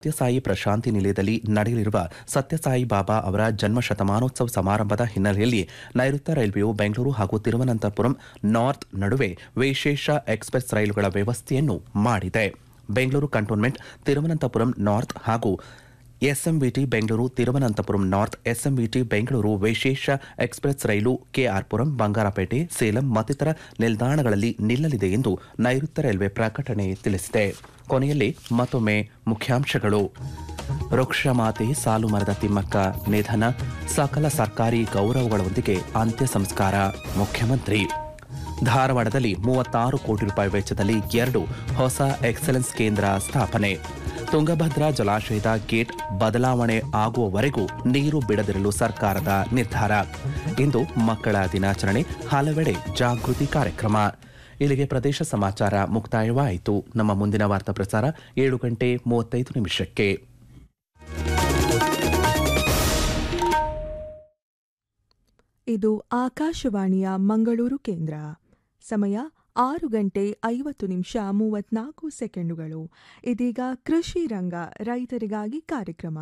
ಸತ್ಯಸಾಯಿ ಪ್ರಶಾಂತಿ ನಿಲಯದಲ್ಲಿ ನಡೆಯಲಿರುವ ಸತ್ಯಸಾಯಿ ಬಾಬಾ ಅವರ ಜನ್ಮ ಶತಮಾನೋತ್ಸವ ಸಮಾರಂಭದ ಹಿನ್ನೆಲೆಯಲ್ಲಿ ನೈಋತ್ಯ ರೈಲ್ವೆಯು ಬೆಂಗಳೂರು ಹಾಗೂ ತಿರುವನಂತಪುರಂ ನಾರ್ತ್ ನಡುವೆ ವಿಶೇಷ ಎಕ್ಸ್ಪ್ರೆಸ್ ರೈಲುಗಳ ವ್ಯವಸ್ಥೆಯನ್ನು ಮಾಡಿದೆ ಬೆಂಗಳೂರು ಕಂಟೋನ್ಮೆಂಟ್ ತಿರುವನಂತಪುರಂ ನಾರ್ತ್ ಹಾಗೂ SMVT Bengaluru Thiruvananthapuram north SMVT Bengaluru ವಿಶೇಷ ಎಕ್ಸ್ಪ್ರೆಸ್ ರೈಲು ಕೆಆರ್ಪುರಂ ಬಂಗಾರಪೇಟೆ ಸೇಲಂ ಮತ್ತಿತರ ನಿಲ್ದಾಣಗಳಲ್ಲಿ ನಿಲ್ಲಲಿದೆ ಎಂದು ನೈಋತ್ಯ ರೈಲ್ವೆ ಪ್ರಕಟಣೆ ತಿಳಿಸಿದೆ ಕೊನೆಯಲ್ಲಿ ಮತ್ತೊಮ್ಮೆ ಮುಖ್ಯಾಂಶಗಳು ವೃಕ್ಷಮಾತೆ ಸಾಲು ಮರದ ತಿಮ್ಮಕ್ಕ ನಿಧನ ಸಕಲ ಸರ್ಕಾರಿ ಗೌರವಗಳೊಂದಿಗೆ ಅಂತ್ಯ ಸಂಸ್ಕಾರ ಮುಖ್ಯಮಂತ್ರಿ ಧಾರವಾಡದಲ್ಲಿ ಮೂವತ್ತಾರು ಕೋಟಿ ರೂಪಾಯಿ ವೆಚ್ಚದಲ್ಲಿ ಎರಡು ಹೊಸ ಎಕ್ಸಲೆನ್ಸ್ ಕೇಂದ್ರ ಸ್ಥಾಪನೆ ತುಂಗಭದ್ರಾ ಜಲಾಶಯದ ಗೇಟ್ ಬದಲಾವಣೆ ಆಗುವವರೆಗೂ ನೀರು ಬಿಡದಿರಲು ಸರ್ಕಾರದ ನಿರ್ಧಾರ ಇಂದು ಮಕ್ಕಳ ದಿನಾಚರಣೆ ಹಲವೆಡೆ ಜಾಗೃತಿ ಕಾರ್ಯಕ್ರಮ ಇಲ್ಲಿಗೆ ಪ್ರದೇಶ ಸಮಾಚಾರ ಮುಕ್ತಾಯವಾಯಿತು ನಮ್ಮ ಮುಂದಿನ ವಾರ್ತಾ ಪ್ರಸಾರ ಏಳು ಗಂಟೆ ಮೂವತ್ತೈದು ನಿಮಿಷಕ್ಕೆ ಇದು ಆಕಾಶವಾಣಿಯ ಮಂಗಳೂರು ಕೇಂದ್ರ ಸಮಯ ಆರು ಗಂಟೆ ಐವತ್ತು ನಿಮಿಷ ಮೂವತ್ನಾಲ್ಕು ಸೆಕೆಂಡುಗಳು ಇದೀಗ ಕೃಷಿ ರಂಗ ರೈತರಿಗಾಗಿ ಕಾರ್ಯಕ್ರಮ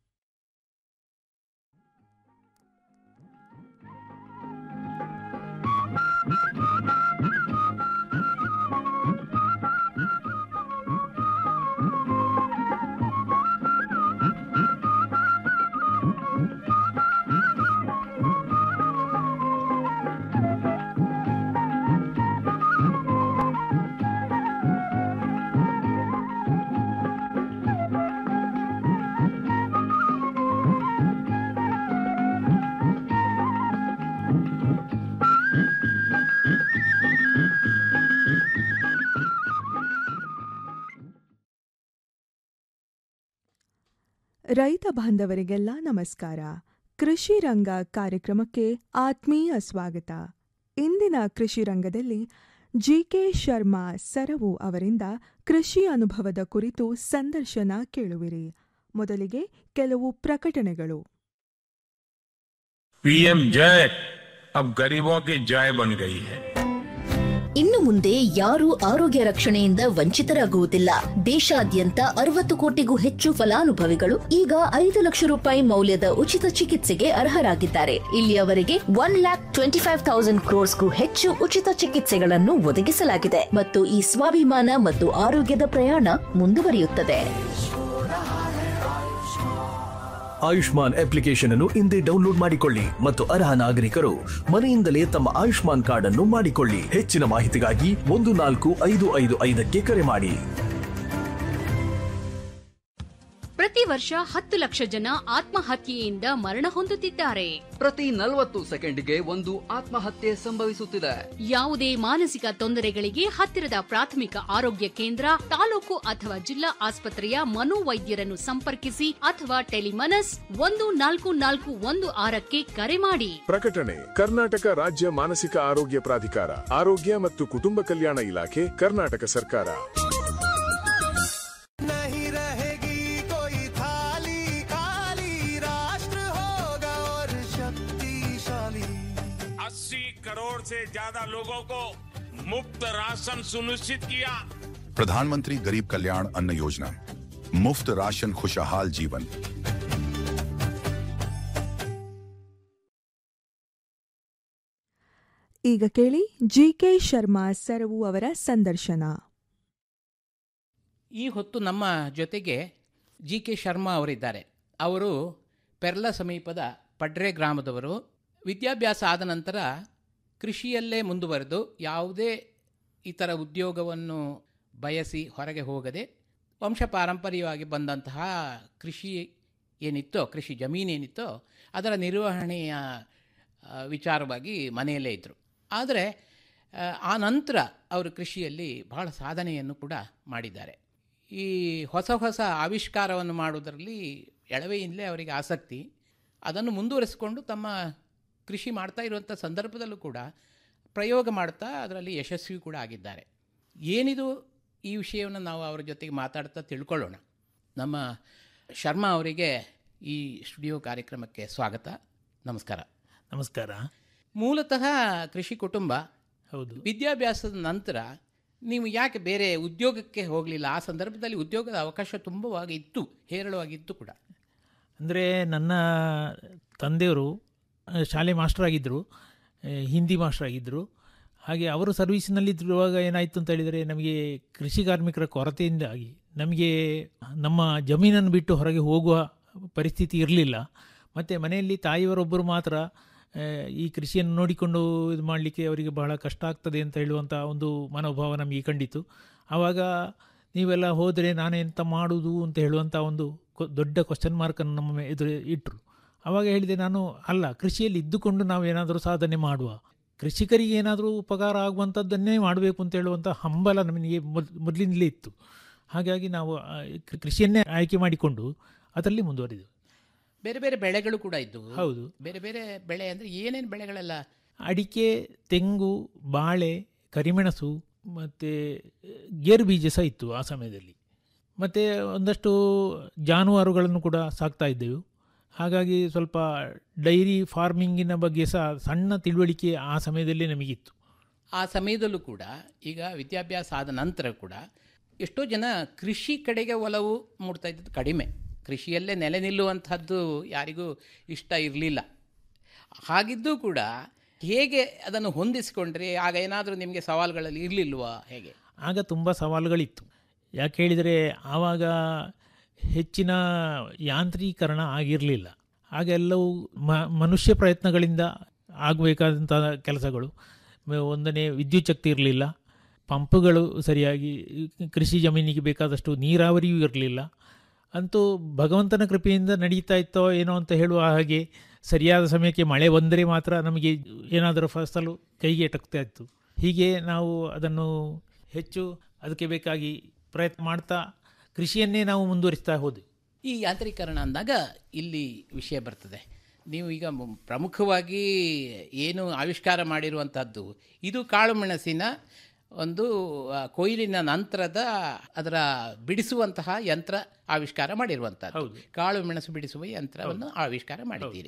ರೈತ ಬಾಂಧವರಿಗೆಲ್ಲ ನಮಸ್ಕಾರ ಕೃಷಿ ರಂಗ ಕಾರ್ಯಕ್ರಮಕ್ಕೆ ಆತ್ಮೀಯ ಸ್ವಾಗತ ಇಂದಿನ ಕೃಷಿ ರಂಗದಲ್ಲಿ ಜಿಕೆ ಶರ್ಮಾ ಸರವು ಅವರಿಂದ ಕೃಷಿ ಅನುಭವದ ಕುರಿತು ಸಂದರ್ಶನ ಕೇಳುವಿರಿ ಮೊದಲಿಗೆ ಕೆಲವು ಪ್ರಕಟಣೆಗಳು पीएम जय अब गरीबों की जय बन गई है ಇನ್ನು ಮುಂದೆ ಯಾರೂ ಆರೋಗ್ಯ ರಕ್ಷಣೆಯಿಂದ ವಂಚಿತರಾಗುವುದಿಲ್ಲ ದೇಶಾದ್ಯಂತ ಅರವತ್ತು ಕೋಟಿಗೂ ಹೆಚ್ಚು ಫಲಾನುಭವಿಗಳು ಈಗ ಐದು ಲಕ್ಷ ರೂಪಾಯಿ ಮೌಲ್ಯದ ಉಚಿತ ಚಿಕಿತ್ಸೆಗೆ ಅರ್ಹರಾಗಿದ್ದಾರೆ ಇಲ್ಲಿಯವರೆಗೆ one lakh twenty five thousand ಕ್ರೋರ್ಸ್ಗೂ ಹೆಚ್ಚು ಉಚಿತ ಚಿಕಿತ್ಸೆಗಳನ್ನು ಒದಗಿಸಲಾಗಿದೆ ಮತ್ತು ಈ ಸ್ವಾಭಿಮಾನ ಮತ್ತು ಆರೋಗ್ಯದ ಪ್ರಯಾಣ ಮುಂದುವರಿಯುತ್ತದೆ ಆಯುಷ್ಮಾನ್ ಅಪ್ಲಿಕೇಶನ್ ಅನ್ನು ಇಂದೇ ಡೌನ್ಲೋಡ್ ಮಾಡಿಕೊಳ್ಳಿ ಮತ್ತು ಅರ್ಹ ನಾಗರಿಕರು ಮನೆಯಿಂದಲೇ ತಮ್ಮ ಆಯುಷ್ಮಾನ್ ಕಾರ್ಡ್ ಅನ್ನು ಮಾಡಿಕೊಳ್ಳಿ ಹೆಚ್ಚಿನ ಮಾಹಿತಿಗಾಗಿ ಒಂದು ನಾಲ್ಕು ಐದು ಐದು ಐದಕ್ಕೆ ಕರೆ ಮಾಡಿ ಪ್ರತಿ ವರ್ಷ ಹತ್ತು ಲಕ್ಷ ಜನ ಆತ್ಮಹತ್ಯೆಯಿಂದ ಮರಣ ಹೊಂದುತ್ತಿದ್ದಾರೆ ಪ್ರತಿ ನಲವತ್ತು ಸೆಕೆಂಡ್ಗೆ ಒಂದು ಆತ್ಮಹತ್ಯೆ ಸಂಭವಿಸುತ್ತಿದೆ ಯಾವುದೇ ಮಾನಸಿಕ ತೊಂದರೆಗಳಿಗೆ ಹತ್ತಿರದ ಪ್ರಾಥಮಿಕ ಆರೋಗ್ಯ ಕೇಂದ್ರ ತಾಲೂಕು ಅಥವಾ ಜಿಲ್ಲಾ ಆಸ್ಪತ್ರೆಯ ಮನೋವೈದ್ಯರನ್ನು ಸಂಪರ್ಕಿಸಿ ಅಥವಾ ಟೆಲಿಮನಸ್ ಒಂದು ನಾಲ್ಕು ನಾಲ್ಕು ಒಂದು ಆರಕ್ಕೆ ಕರೆ ಮಾಡಿ ಪ್ರಕಟಣೆ ಕರ್ನಾಟಕ ರಾಜ್ಯ ಮಾನಸಿಕ ಆರೋಗ್ಯ ಪ್ರಾಧಿಕಾರ ಆರೋಗ್ಯ ಮತ್ತು ಕುಟುಂಬ ಕಲ್ಯಾಣ ಇಲಾಖೆ ಕರ್ನಾಟಕ ಸರ್ಕಾರ नहीं रहेगी कोई थाली खाली राष्ट्र होगा और शक्तिशाली 80 करोड़ से ज्यादा लोगों को मुफ्त राशन सुनिश्चित किया प्रधानमंत्री गरीब कल्याण अन्न योजना मुफ्त राशन खुशहाल जीवन ಈಗ ಕೇಳಿ ಜಿಕೆ ಶರ್ಮಾ ಸರವು ಅವರ ಸಂದರ್ಶನ ಈ ಹೊತ್ತು ನಮ್ಮ ಜೊತೆಗೆ ಜಿ ಕೆ ಶರ್ಮಾ ಅವರಿದ್ದಾರೆ ಅವರು ಪೆರ್ಲ ಸಮೀಪದ ಪಡ್ರೆ ಗ್ರಾಮದವರು ವಿದ್ಯಾಭ್ಯಾಸ ಆದ ನಂತರ ಕೃಷಿಯಲ್ಲೇ ಮುಂದುವರೆದು ಯಾವುದೇ ಇತರ ಉದ್ಯೋಗವನ್ನು ಬಯಸಿ ಹೊರಗೆ ಹೋಗದೆ ವಂಶ ಪಾರಂಪರ್ಯವಾಗಿ ಬಂದಂತಹ ಕೃಷಿ ಏನಿತ್ತೋ ಕೃಷಿ ಜಮೀನೇನಿತ್ತೋ ಅದರ ನಿರ್ವಹಣೆಯ ಆ, ವಿಚಾರವಾಗಿ ಮನೆಯಲ್ಲೇ ಇದ್ದರು ಆದರೆ ಆ, ಆ ನಂತರ ಅವರು ಕೃಷಿಯಲ್ಲಿ ಬಹಳ ಸಾಧನೆಯನ್ನು ಕೂಡ ಮಾಡಿದ್ದಾರೆ ಈ ಹೊಸ ಹೊಸ ಆವಿಷ್ಕಾರವನ್ನು ಮಾಡುವುದರಲ್ಲಿ ಎಳವೆಯಿಂದಲೇ ಅವರಿಗೆ ಆಸಕ್ತಿ ಅದನ್ನು ಮುಂದುವರಿಸಿಕೊಂಡು ತಮ್ಮ ಕೃಷಿ ಮಾಡ್ತಾ ಇರುವಂಥ ಸಂದರ್ಭದಲ್ಲೂ ಕೂಡ ಪ್ರಯೋಗ ಮಾಡ್ತಾ ಅದರಲ್ಲಿ ಯಶಸ್ವಿ ಕೂಡ ಆಗಿದ್ದಾರೆ ಏನಿದು ಈ ವಿಷಯವನ್ನು ನಾವು ಅವರ ಜೊತೆಗೆ ಮಾತಾಡ್ತಾ ತಿಳ್ಕೊಳ್ಳೋಣ ನಮ್ಮ ಶರ್ಮಾ ಅವರಿಗೆ ಈ ಸ್ಟುಡಿಯೋ ಕಾರ್ಯಕ್ರಮಕ್ಕೆ ಸ್ವಾಗತ ನಮಸ್ಕಾರ ನಮಸ್ಕಾರ ಮೂಲತಃ ಕೃಷಿ ಕುಟುಂಬ ಹೌದು ವಿದ್ಯಾಭ್ಯಾಸದ ನಂತರ ನೀವು ಯಾಕೆ ಬೇರೆ ಉದ್ಯೋಗಕ್ಕೆ ಹೋಗಲಿಲ್ಲ ಆ ಸಂದರ್ಭದಲ್ಲಿ ಉದ್ಯೋಗದ ಅವಕಾಶ ತುಂಬವಾಗಿ ಇತ್ತು ಹೇರಳವಾಗಿತ್ತು ಕೂಡ ಅಂದರೆ ನನ್ನ ತಂದೆಯವರು ಆ, ಶಾಲೆ ಮಾಸ್ಟರ್ ಆಗಿದ್ದರು ಆ, ಹಿಂದಿ ಮಾಸ್ಟರ್ ಆಗಿದ್ದರು ಹಾಗೆ ಅವರು ಸರ್ವೀಸಿನಲ್ಲಿರುವಾಗ ಏನಾಯಿತು ಅಂತ ಹೇಳಿದರೆ ನಮಗೆ ಕೃಷಿ ಕಾರ್ಮಿಕರ ಕೊರತೆಯಿಂದಾಗಿ ನಮಗೆ ನಮ್ಮ ಜಮೀನನ್ನು ಬಿಟ್ಟು ಹೊರಗೆ ಹೋಗುವ ಪರಿಸ್ಥಿತಿ ಇರಲಿಲ್ಲ ಮತ್ತು ಮನೆಯಲ್ಲಿ ತಾಯಿಯವರೊಬ್ಬರು ಮಾತ್ರ ಆ, ಈ ಕೃಷಿಯನ್ನು ನೋಡಿಕೊಂಡು ಇದು ಮಾಡಲಿಕ್ಕೆ ಅವರಿಗೆ ಬಹಳ ಕಷ್ಟ ಆಗ್ತದೆ ಅಂತ ಹೇಳುವಂಥ ಒಂದು ಮನೋಭಾವ ನಮಗೆ ಕಂಡಿತು ಆವಾಗ ನೀವೆಲ್ಲ ಹೋದರೆ ನಾನೆಂತ ಮಾಡುವುದು ಅಂತ ಹೇಳುವಂಥ ಒಂದು ಕೊ- ದೊಡ್ಡ ಕ್ವಶನ್ ಮಾರ್ಕನ್ನು ನಮ್ಮ ಮೇ- ಎದುರು ಇಟ್ಟರು ಆವಾಗ ಹೇಳಿದೆ ನಾನು ಅಲ್ಲ ಕೃಷಿಯಲ್ಲಿ ಇದ್ದುಕೊಂಡು ನಾವು ಏನಾದರೂ ಸಾಧನೆ ಮಾಡುವ ಕೃಷಿಕರಿಗೆ ಏನಾದರೂ ಉಪಕಾರ ಆಗುವಂಥದ್ದನ್ನೇ ಮಾಡಬೇಕು ಅಂತ ಹೇಳುವಂಥ ಹಂಬಲ ನಮಗೆ ಮೊದ್ ಮೊದಲಿನಲ್ಲೇ ಇತ್ತು ಹಾಗಾಗಿ ನಾವು ಆ, ಕೃ- ಕೃಷಿಯನ್ನೇ ಆಯ್ಕೆ ಮಾಡಿಕೊಂಡು ಅದರಲ್ಲಿ ಮುಂದುವರಿದೆವು ಬೇರೆ ಬೇರೆ ಬೆಳೆಗಳು ಕೂಡ ಇದ್ದವು ಹೌದು. ಬೇರೆ ಬೇರೆ ಬೆಳೆ ಅಂದರೆ ಏನೇನು ಬೆಳೆಗಳೆಲ್ಲ ಅಡಿಕೆ ತೆಂಗು ಬಾಳೆ ಕರಿಮೆಣಸು ಮತ್ತು ಗೇರು ಬೀಜ ಸಹ ಇತ್ತು ಆ ಸಮಯದಲ್ಲಿ ಮತ್ತು ಒಂದಷ್ಟು ಜಾನುವಾರುಗಳನ್ನು ಕೂಡ ಸಾಕ್ತಾ ಇದ್ದೆವು ಹಾಗಾಗಿ ಸ್ವಲ್ಪ ಡೈರಿ ಫಾರ್ಮಿಂಗಿನ ಬಗ್ಗೆ ಸಹ ಸಣ್ಣ ತಿಳುವಳಿಕೆ ಆ ಸಮಯದಲ್ಲಿ ನಮಗಿತ್ತು ಆ ಸಮಯದಲ್ಲೂ ಕೂಡ ಈಗ ವಿದ್ಯಾಭ್ಯಾಸ ಆದ ನಂತರ ಕೂಡ ಎಷ್ಟೋ ಜನ ಕೃಷಿ ಕಡೆಗೆ ಒಲವು ಮೂಡ್ತಾ ಇದ್ದದ್ದು ಕಡಿಮೆ ಕೃಷಿಯಲ್ಲೇ ನೆಲೆ ನಿಲ್ಲುವಂಥದ್ದು ಯಾರಿಗೂ ಇಷ್ಟ ಇರಲಿಲ್ಲ ಹಾಗಿದ್ದೂ ಕೂಡ ಹೇಗೆ ಅದನ್ನು ಹೊಂದಿಸಿಕೊಂಡ್ರೆ ಆಗ ಏನಾದರೂ ನಿಮಗೆ ಸವಾಲುಗಳಲ್ಲಿ ಇರಲಿಲ್ವಾ ಹೇಗೆ ಆಗ ತುಂಬ ಸವಾಲುಗಳಿತ್ತು ಯಾಕೆ ಹೇಳಿದರೆ ಆವಾಗ ಹೆಚ್ಚಿನ ಯಾಂತ್ರೀಕರಣ ಆಗಿರಲಿಲ್ಲ ಆಗ ಎಲ್ಲವೂ ಮ ಮನುಷ್ಯ ಪ್ರಯತ್ನಗಳಿಂದ ಆಗಬೇಕಾದಂಥ ಕೆಲಸಗಳು ಮ- ಒಂದನೇ ವಿದ್ಯುತ್ ಶಕ್ತಿ ಇರಲಿಲ್ಲ ಪಂಪ್ಗಳು ಸರಿಯಾಗಿ ಕೃಷಿ ಜಮೀನಿಗೆ ಬೇಕಾದಷ್ಟು ನೀರಾವರಿಯೂ ಇರಲಿಲ್ಲ ಅಂತೂ ಭಗವಂತನ ಕೃಪೆಯಿಂದ ನಡೀತಾ ಇತ್ತೋ ಏನೋ ಅಂತ ಹೇಳುವ ಹಾಗೆ ಸರಿಯಾದ ಸಮಯಕ್ಕೆ ಮಳೆ ಬಂದರೆ ಮಾತ್ರ ನಮಗೆ ಏನಾದರೂ ಫಸಲು ಕೈಗೆ ಎಟಕ್ತಾ ಇತ್ತು ಹೀಗೆ ನಾವು ಅದನ್ನು ಹೆಚ್ಚು ಅದಕ್ಕೆ ಬೇಕಾಗಿ ಪ್ರಯತ್ನ ಮಾಡ್ತಾ ಕೃಷಿಯನ್ನೇ ನಾವು ಮುಂದುವರಿಸ್ತಾ ಹೋದೆವು ಈ ಯಾಂತ್ರೀಕರಣ ಅಂದಾಗ ಇಲ್ಲಿ ವಿಷಯ ಬರ್ತದೆ ನೀವು ಈಗ ಮು- ಪ್ರಮುಖವಾಗಿ ಏನು ಆವಿಷ್ಕಾರ ಮಾಡಿರುವಂಥದ್ದು ಇದು ಕಾಳು ಮೆಣಸಿನ ಒಂದು ಆ, ಕೊಯ್ಲಿನ ನಂತರದ ಅದರ ಬಿಡಿಸುವಂತಹ ಯಂತ್ರ ಆವಿಷ್ಕಾರ ಮಾಡಿರುವಂಥದ್ದು ಕಾಳು ಮೆಣಸು ಬಿಡಿಸುವ ಯಂತ್ರವನ್ನು ಆವಿಷ್ಕಾರ ಮಾಡಿದ್ದೀರಿ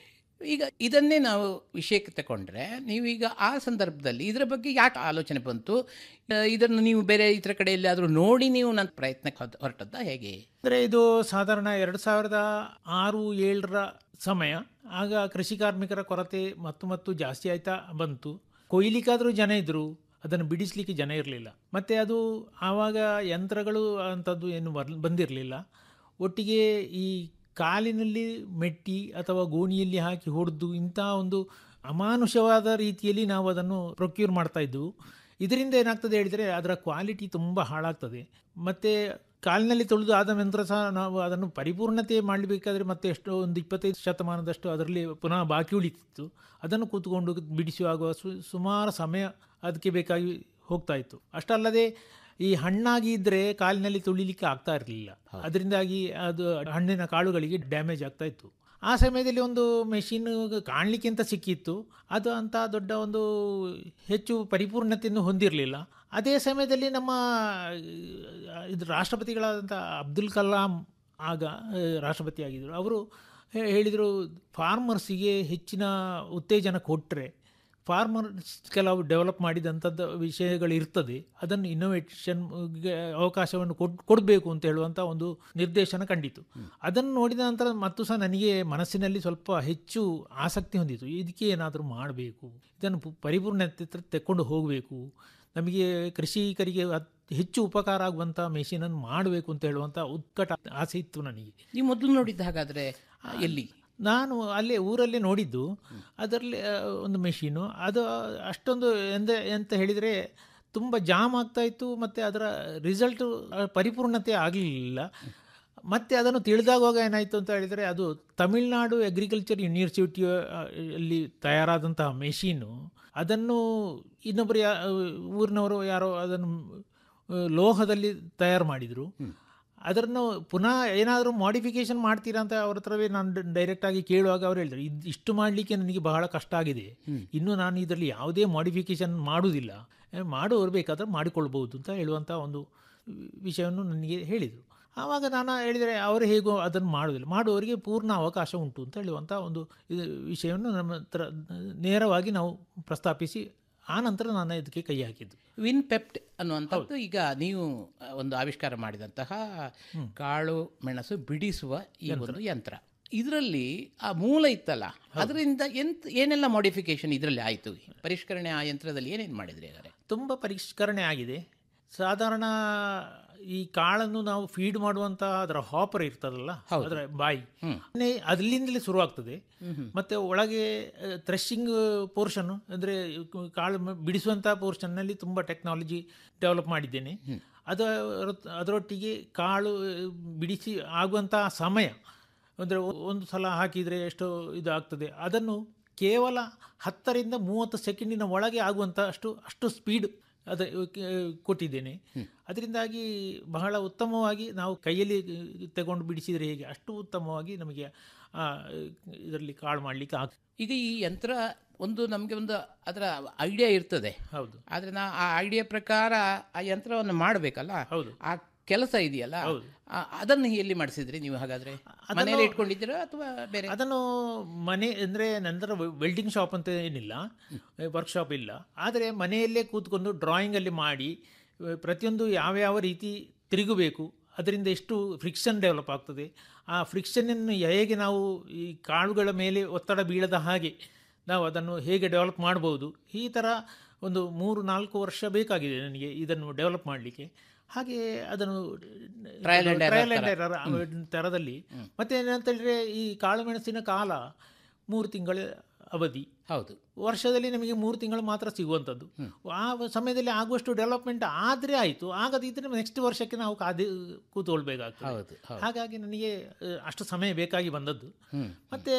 ಈಗ ಇದನ್ನೇ ನಾವು ವಿಷಯಕ್ಕೆ ತಗೊಂಡ್ರೆ ನೀವೀಗ ಆ ಸಂದರ್ಭದಲ್ಲಿ ಇದರ ಬಗ್ಗೆ ಯಾಕೆ ಆಲೋಚನೆ ಬಂತು ಆ, ಇದನ್ನು ನೀವು ಬೇರೆ ಇತರ ಕಡೆ ಎಲ್ಲಿಯಾದರೂ ನೋಡಿ ನೀವು ನನ್ನ ಪ್ರಯತ್ನಕ್ಕೆ ಹೊರಟ- ಹೊರಟದ್ದಾ ಹೇಗೆ ಅಂದರೆ ಇದು ಸಾಧಾರಣ ಎರಡು ಸಾವಿರದ ಆರು ಏಳರ ಸಮಯ ಆಗ ಕೃಷಿ ಕಾರ್ಮಿಕರ ಕೊರತೆ ಮತ್ತು ಮತ್ತು ಜಾಸ್ತಿ ಆಯ್ತಾ ಬಂತು ಕೊಯ್ಲಿಕ್ಕಾದರೂ ಜನ ಇದ್ದರು ಅದನ್ನು ಬಿಡಿಸಲಿಕ್ಕೆ ಜನ ಇರಲಿಲ್ಲ ಮತ್ತು ಅದು ಆವಾಗ ಯಂತ್ರಗಳು ಅಂಥದ್ದು ಏನು ಬರ್ ಬಂದಿರಲಿಲ್ಲ ಒಟ್ಟಿಗೆ ಈ ಕಾಲಿನಲ್ಲಿ ಮೆಟ್ಟಿ ಅಥವಾ ಗೋಣಿಯಲ್ಲಿ ಹಾಕಿ ಹೊಡೆದು ಇಂಥ ಒಂದು ಅಮಾನುಷವಾದ ರೀತಿಯಲ್ಲಿ ನಾವು ಅದನ್ನು ಪ್ರೊಕ್ಯೂರ್ ಮಾಡ್ತಾ ಇದ್ದೆವು ಇದರಿಂದ ಏನಾಗ್ತದೆ ಹೇಳಿದರೆ ಅದರ ಕ್ವಾಲಿಟಿ ತುಂಬ ಹಾಳಾಗ್ತದೆ ಮತ್ತು ಕಾಲಿನಲ್ಲಿ ತೊಳೆದು ಆದ ನಂತರ ಸಹ ನಾವು ಅದನ್ನು ಪರಿಪೂರ್ಣತೆ ಮಾಡಬೇಕಾದ್ರೆ ಮತ್ತೆ ಎಷ್ಟೋ ಒಂದು ಇಪ್ಪತ್ತೈದು ಶತಮಾನದಷ್ಟು ಅದರಲ್ಲಿ ಪುನಃ ಬಾಕಿ ಉಳಿತಿತ್ತು ಅದನ್ನು ಕೂತ್ಕೊಂಡು ಬಿಡಿಸುವಾಗ ಸು ಸುಮಾರು ಸಮಯ ಅದಕ್ಕೆ ಬೇಕಾಗಿ ಹೋಗ್ತಾ ಇತ್ತು ಅಷ್ಟಲ್ಲದೆ ಈ ಹಣ್ಣಾಗಿ ಇದ್ದರೆ ಕಾಲಿನಲ್ಲಿ ತುಳಿಲಿಕ್ಕೆ ಆಗ್ತಾ ಇರಲಿಲ್ಲ ಅದರಿಂದಾಗಿ ಅದು ಹಣ್ಣಿನ ಕಾಳುಗಳಿಗೆ ಡ್ಯಾಮೇಜ್ ಆಗ್ತಾ ಇತ್ತು ಆ ಸಮಯದಲ್ಲಿ ಒಂದು ಮೆಷಿನ್ ಕಾಣಲಿಕ್ಕೆ ಅಂತ ಸಿಕ್ಕಿತ್ತು ಅದು ಅಂತ ದೊಡ್ಡ ಒಂದು ಹೆಚ್ಚು ಪರಿಪೂರ್ಣತೆಯನ್ನು ಹೊಂದಿರಲಿಲ್ಲ ಅದೇ ಸಮಯದಲ್ಲಿ ನಮ್ಮ ಆ, ಇದು ರಾಷ್ಟ್ರಪತಿಗಳಾದಂಥ ಅಬ್ದುಲ್ ಕಲಾಂ ಆಗ ಆ, ರಾಷ್ಟ್ರಪತಿ ಆಗಿದ್ದರು ಅವರು ಹೇ- ಹೇಳಿದರು ಫಾರ್ಮರ್ಸಿಗೆ ಹೆಚ್ಚಿನ ಉತ್ತೇಜನ ಕೊಟ್ಟರೆ ಫಾರ್ಮರ್ಸ್ ಕೆಲವು ಡೆವಲಪ್ ಮಾಡಿದಂಥದ್ದು ವಿಷಯಗಳು ಇರ್ತದೆ ಅದನ್ನು ಇನ್ನೋವೇಷನ್ಗೆ ಅವಕಾಶವನ್ನು ಕೊಡ್ ಕೊಡಬೇಕು ಅಂತ ಹೇಳುವಂಥ ಒಂದು ನಿರ್ದೇಶನ ಕಂಡಿತು ಅದನ್ನು ನೋಡಿದ ನಂತರ ಮತ್ತು ಸಹ ನನಗೆ ಮನಸ್ಸಿನಲ್ಲಿ ಸ್ವಲ್ಪ ಹೆಚ್ಚು ಆಸಕ್ತಿ ಹೊಂದಿತು ಇದಕ್ಕೆ ಏನಾದರೂ ಮಾಡಬೇಕು ಇದನ್ನು ಪು- ಪರಿಪೂರ್ಣತೆ ತ- ತೆಕ್ಕೊಂಡು ಹೋಗಬೇಕು ನಮಗೆ ಕೃಷಿಕರಿಗೆ ಅತ್- ಹೆಚ್ಚು ಉಪಕಾರ ಆಗುವಂಥ ಮೆಷಿನನ್ನು ಮಾಡಬೇಕು ಅಂತ ಹೇಳುವಂಥ ಉತ್ಕಟ ಆಸೆ ಇತ್ತು ನನಗೆ ನೀವು ಮೊದಲು ನೋಡಿದ್ದು ಹಾಗಾದರೆ ಎಲ್ಲಿ ನಾನು ಅಲ್ಲೇ ಊರಲ್ಲೇ ನೋಡಿದ್ದು ಅದರಲ್ಲಿ ಆ, ಒಂದು ಮೆಷೀನು ಅದು ಅಷ್ಟೊಂದು ಎಂದ ಎಂತ ಹೇಳಿದರೆ ತುಂಬ ಜಾಮ್ ಆಗ್ತಾ ಇತ್ತು ಮತ್ತು ಅದರ ರಿಸಲ್ಟು ಪರಿಪೂರ್ಣತೆ ಆಗಲಿಲ್ಲ ಮತ್ತು ಅದನ್ನು ತಿಳಿದಾಗುವಾಗ ಏನಾಯಿತು ಅಂತ ಹೇಳಿದರೆ ಅದು ತಮಿಳುನಾಡು ಅಗ್ರಿಕಲ್ಚರ್ ಯೂನಿವರ್ಸಿಟಿ ಅಲ್ಲಿ ತಯಾರಾದಂತಹ ಮೆಷೀನು ಅದನ್ನು ಇನ್ನೊಬ್ಬರು ಯಾ ಊರಿನವರು ಯಾರೋ ಅದನ್ನು ಆ, ಲೋಹದಲ್ಲಿ ತಯಾರು ಮಾಡಿದರು ಅದನ್ನು ಪುನಃ ಏನಾದರೂ ಮಾಡಿಫಿಕೇಶನ್ ಮಾಡ್ತೀರಾ ಅಂತ ಅವ್ರ ಹತ್ರವೇ ನಾನು ಡೈರೆಕ್ಟಾಗಿ ಕೇಳುವಾಗ ಅವ್ರು ಹೇಳಿದ್ರು ಇದು ಇಷ್ಟು ಮಾಡಲಿಕ್ಕೆ ನನಗೆ ಬಹಳ ಕಷ್ಟ ಆಗಿದೆ ಇನ್ನು ನಾನು ಇದರಲ್ಲಿ ಯಾವುದೇ ಮಾಡಿಫಿಕೇಶನ್ ಮಾಡುವುದಿಲ್ಲ ಏ, ಮಾಡುವವರು ಬೇಕಾದ್ರೆ ಮಾಡಿಕೊಳ್ಬೋದು ಅಂತ ಹೇಳುವಂಥ ಒಂದು ವಿಷಯವನ್ನು ನನಗೆ ಹೇಳಿದರು ಆವಾಗ ನಾನು ಹೇಳಿದರೆ ಅವರು ಹೇಗೋ ಅದನ್ನು ಮಾಡುವುದಿಲ್ಲ ಮಾಡುವವರಿಗೆ ಪೂರ್ಣ ಅವಕಾಶ ಉಂಟು ಅಂತ ಹೇಳುವಂಥ ಒಂದು ಇದು ವಿಷಯವನ್ನು ನಮ್ಮ ಹತ್ರ ನೇರವಾಗಿ ನಾವು ಪ್ರಸ್ತಾಪಿಸಿ ಆ ನಂತರ ನಾನು ಇದಕ್ಕೆ ಕೈ ಹಾಕಿದ್ದು ವಿನ್ ಪೆಪ್ಟ್ ಅನ್ನುವಂಥದ್ದು ಈಗ ನೀವು ಆ, ಒಂದು ಆವಿಷ್ಕಾರ ಮಾಡಿದಂತಹ ಕಾಳು ಮೆಣಸು ಬಿಡಿಸುವ ಈ ಒಂದು ಯಂತ್ರ ಇದರಲ್ಲಿ ಆ ಮೂಲ ಇತ್ತಲ್ಲ ಅದರಿಂದ ಎಂತ ಏನೆಲ್ಲ ಮಾಡಿಫಿಕೇಶನ್ ಇದರಲ್ಲಿ ಆಯಿತು ಪರಿಷ್ಕರಣೆ ಆ ಯಂತ್ರದಲ್ಲಿ ಏನೇನು ಮಾಡಿದ್ರಿ ಹಾಗಾದ್ರೆ ತುಂಬ ಪರಿಷ್ಕರಣೆ ಆಗಿದೆ ಸಾಧಾರಣ ಈ ಕಾಳನ್ನು ನಾವು ಫೀಡ್ ಮಾಡುವಂತ ಅದರ ಹಾಪರ್ ಇರ್ತದಲ್ಲ ಅದರ ಬಾಯಿ ನೆ- ಅಲ್ಲಿಂದಲೇ ಶುರುವಾಗ್ತದೆ ಮತ್ತೆ ಒಳಗೆ ಥ್ರೆಶಿಂಗ್ ಪೋರ್ಷನ್ ಅಂದ್ರೆ ಕಾಳು ಮ- ಬಿಡಿಸುವಂತಹ ಪೋರ್ಷನ್ ನಲ್ಲಿ ತುಂಬಾ ಟೆಕ್ನಾಲಜಿ ಡೆವಲಪ್ ಮಾಡಿದ್ದೇನೆ ಅದ ಅದರೊಟ್ಟಿಗೆ ಕಾಳು ಬಿಡಿಸಿ ಆಗುವಂತಹ ಸಮಯ ಅಂದರೆ ಒಂದು ಸಲ ಹಾಕಿದರೆ ಎಷ್ಟು ಇದು ಆಗ್ತದೆ ಅದನ್ನು ಕೇವಲ ಹತ್ತರಿಂದ ಮೂವತ್ತು ಸೆಕೆಂಡಿನ ಒಳಗೆ ಆಗುವಂಥ ಅಷ್ಟು ಅಷ್ಟು ಸ್ಪೀಡ್ ಅದ ಕೊಟ್ಟಿದ್ದೇನೆ ಅದರಿಂದಾಗಿ ಬಹಳ ಉತ್ತಮವಾಗಿ ನಾವು ಕೈಯಲ್ಲಿ ತಗೊಂಡು ಬಿಡಿಸಿದರೆ ಹೇಗೆ ಅಷ್ಟು ಉತ್ತಮವಾಗಿ ನಮಗೆ ಇದರಲ್ಲಿ ಕಾಳು ಮಾಡಲಿಕ್ಕೆ ಆಗ ಈಗ ಈ ಯಂತ್ರ ಒಂದು ನಮಗೆ ಒಂದು ಅದರ ಐಡಿಯಾ ಇರ್ತದೆ ಹೌದು ಆದರೆ ನಾ ಆ ಐಡಿಯಾ ಪ್ರಕಾರ ಆ ಯಂತ್ರವನ್ನು ಮಾಡಬೇಕಲ್ಲ ಹೌದು ಆ ಕೆಲಸ ಇದೆಯಲ್ಲ ಆ, ಅದನ್ನು ಎಲ್ಲಿ ಮಾಡಿಸಿದ್ರಿ ನೀವು ಹಾಗಾದ್ರೆ ಮನೆಯಲ್ಲಿ ಇಟ್ಕೊಂಡಿದ್ದೀರಾ ಅಥವಾ ಬೇರೆ ಅದನ್ನು ಮನೆ ಅಂದರೆ ನಂತರ ವೆಲ್ಡಿಂಗ್ ಶಾಪ್ ಅಂತ ಏನಿಲ್ಲ ವರ್ಕ್ಶಾಪ್ ಇಲ್ಲ ಆದರೆ ಮನೆಯಲ್ಲೇ ಕೂತ್ಕೊಂಡು ಡ್ರಾಯಿಂಗಲ್ಲಿ ಮಾಡಿ ಅಹ್, ಪ್ರತಿಯೊಂದು ಯಾವ್ಯಾವ ರೀತಿ ತಿರುಗಬೇಕು ಅದರಿಂದ ಎಷ್ಟು ಫ್ರಿಕ್ಷನ್ ಡೆವಲಪ್ ಆಗ್ತದೆ ಆ ಫ್ರಿಕ್ಷನನ್ನು ಹೇಗೆ ನಾವು ಈ ಕಾಳುಗಳ ಮೇಲೆ ಒತ್ತಡ ಬೀಳದ ಹಾಗೆ ನಾವು ಅದನ್ನು ಹೇಗೆ ಡೆವಲಪ್ ಮಾಡ್ಬೋದು ಈ ಥರ ಒಂದು ಮೂರು ನಾಲ್ಕು ವರ್ಷ ಬೇಕಾಗಿದೆ ನನಗೆ ಇದನ್ನು ಡೆವಲಪ್ ಮಾಡಲಿಕ್ಕೆ ಹಾಗೆ ಅದನ್ನು Trial and error trial and ತರ. ಎರರ್ ಥರದಲ್ಲಿ ಮತ್ತೆ ಏನಂತ ಹೇಳಿದ್ರೆ ಈ ಕಾಳುಮೆಣಸಿನ ಕಾಲ ಮೂರು ತಿಂಗಳ ಅವಧಿ ಹೌದು ವರ್ಷದಲ್ಲಿ ನಮಗೆ ಮೂರು ತಿಂಗಳು ಮಾತ್ರ ಸಿಗುವಂಥದ್ದು ಆ ಸಮಯದಲ್ಲಿ ಆಗುವಷ್ಟು ಡೆವಲಪ್ಮೆಂಟ್ ಆದರೆ ಆಯಿತು ಆಗದಿದ್ದರೆ ನೆಕ್ಸ್ಟ್ ವರ್ಷಕ್ಕೆ ನಾವು ಕಾದು ಕೂತ್ಕೊಳ್ಬೇಕಾಗ್ತದೆ ಹೌದು ಹೌದು ಹಾಗಾಗಿ ನನಗೆ ಅಹ್, ಅಷ್ಟು ಸಮಯ ಬೇಕಾಗಿ ಬಂದದ್ದು ಹ್ಮ್. ಮತ್ತೆ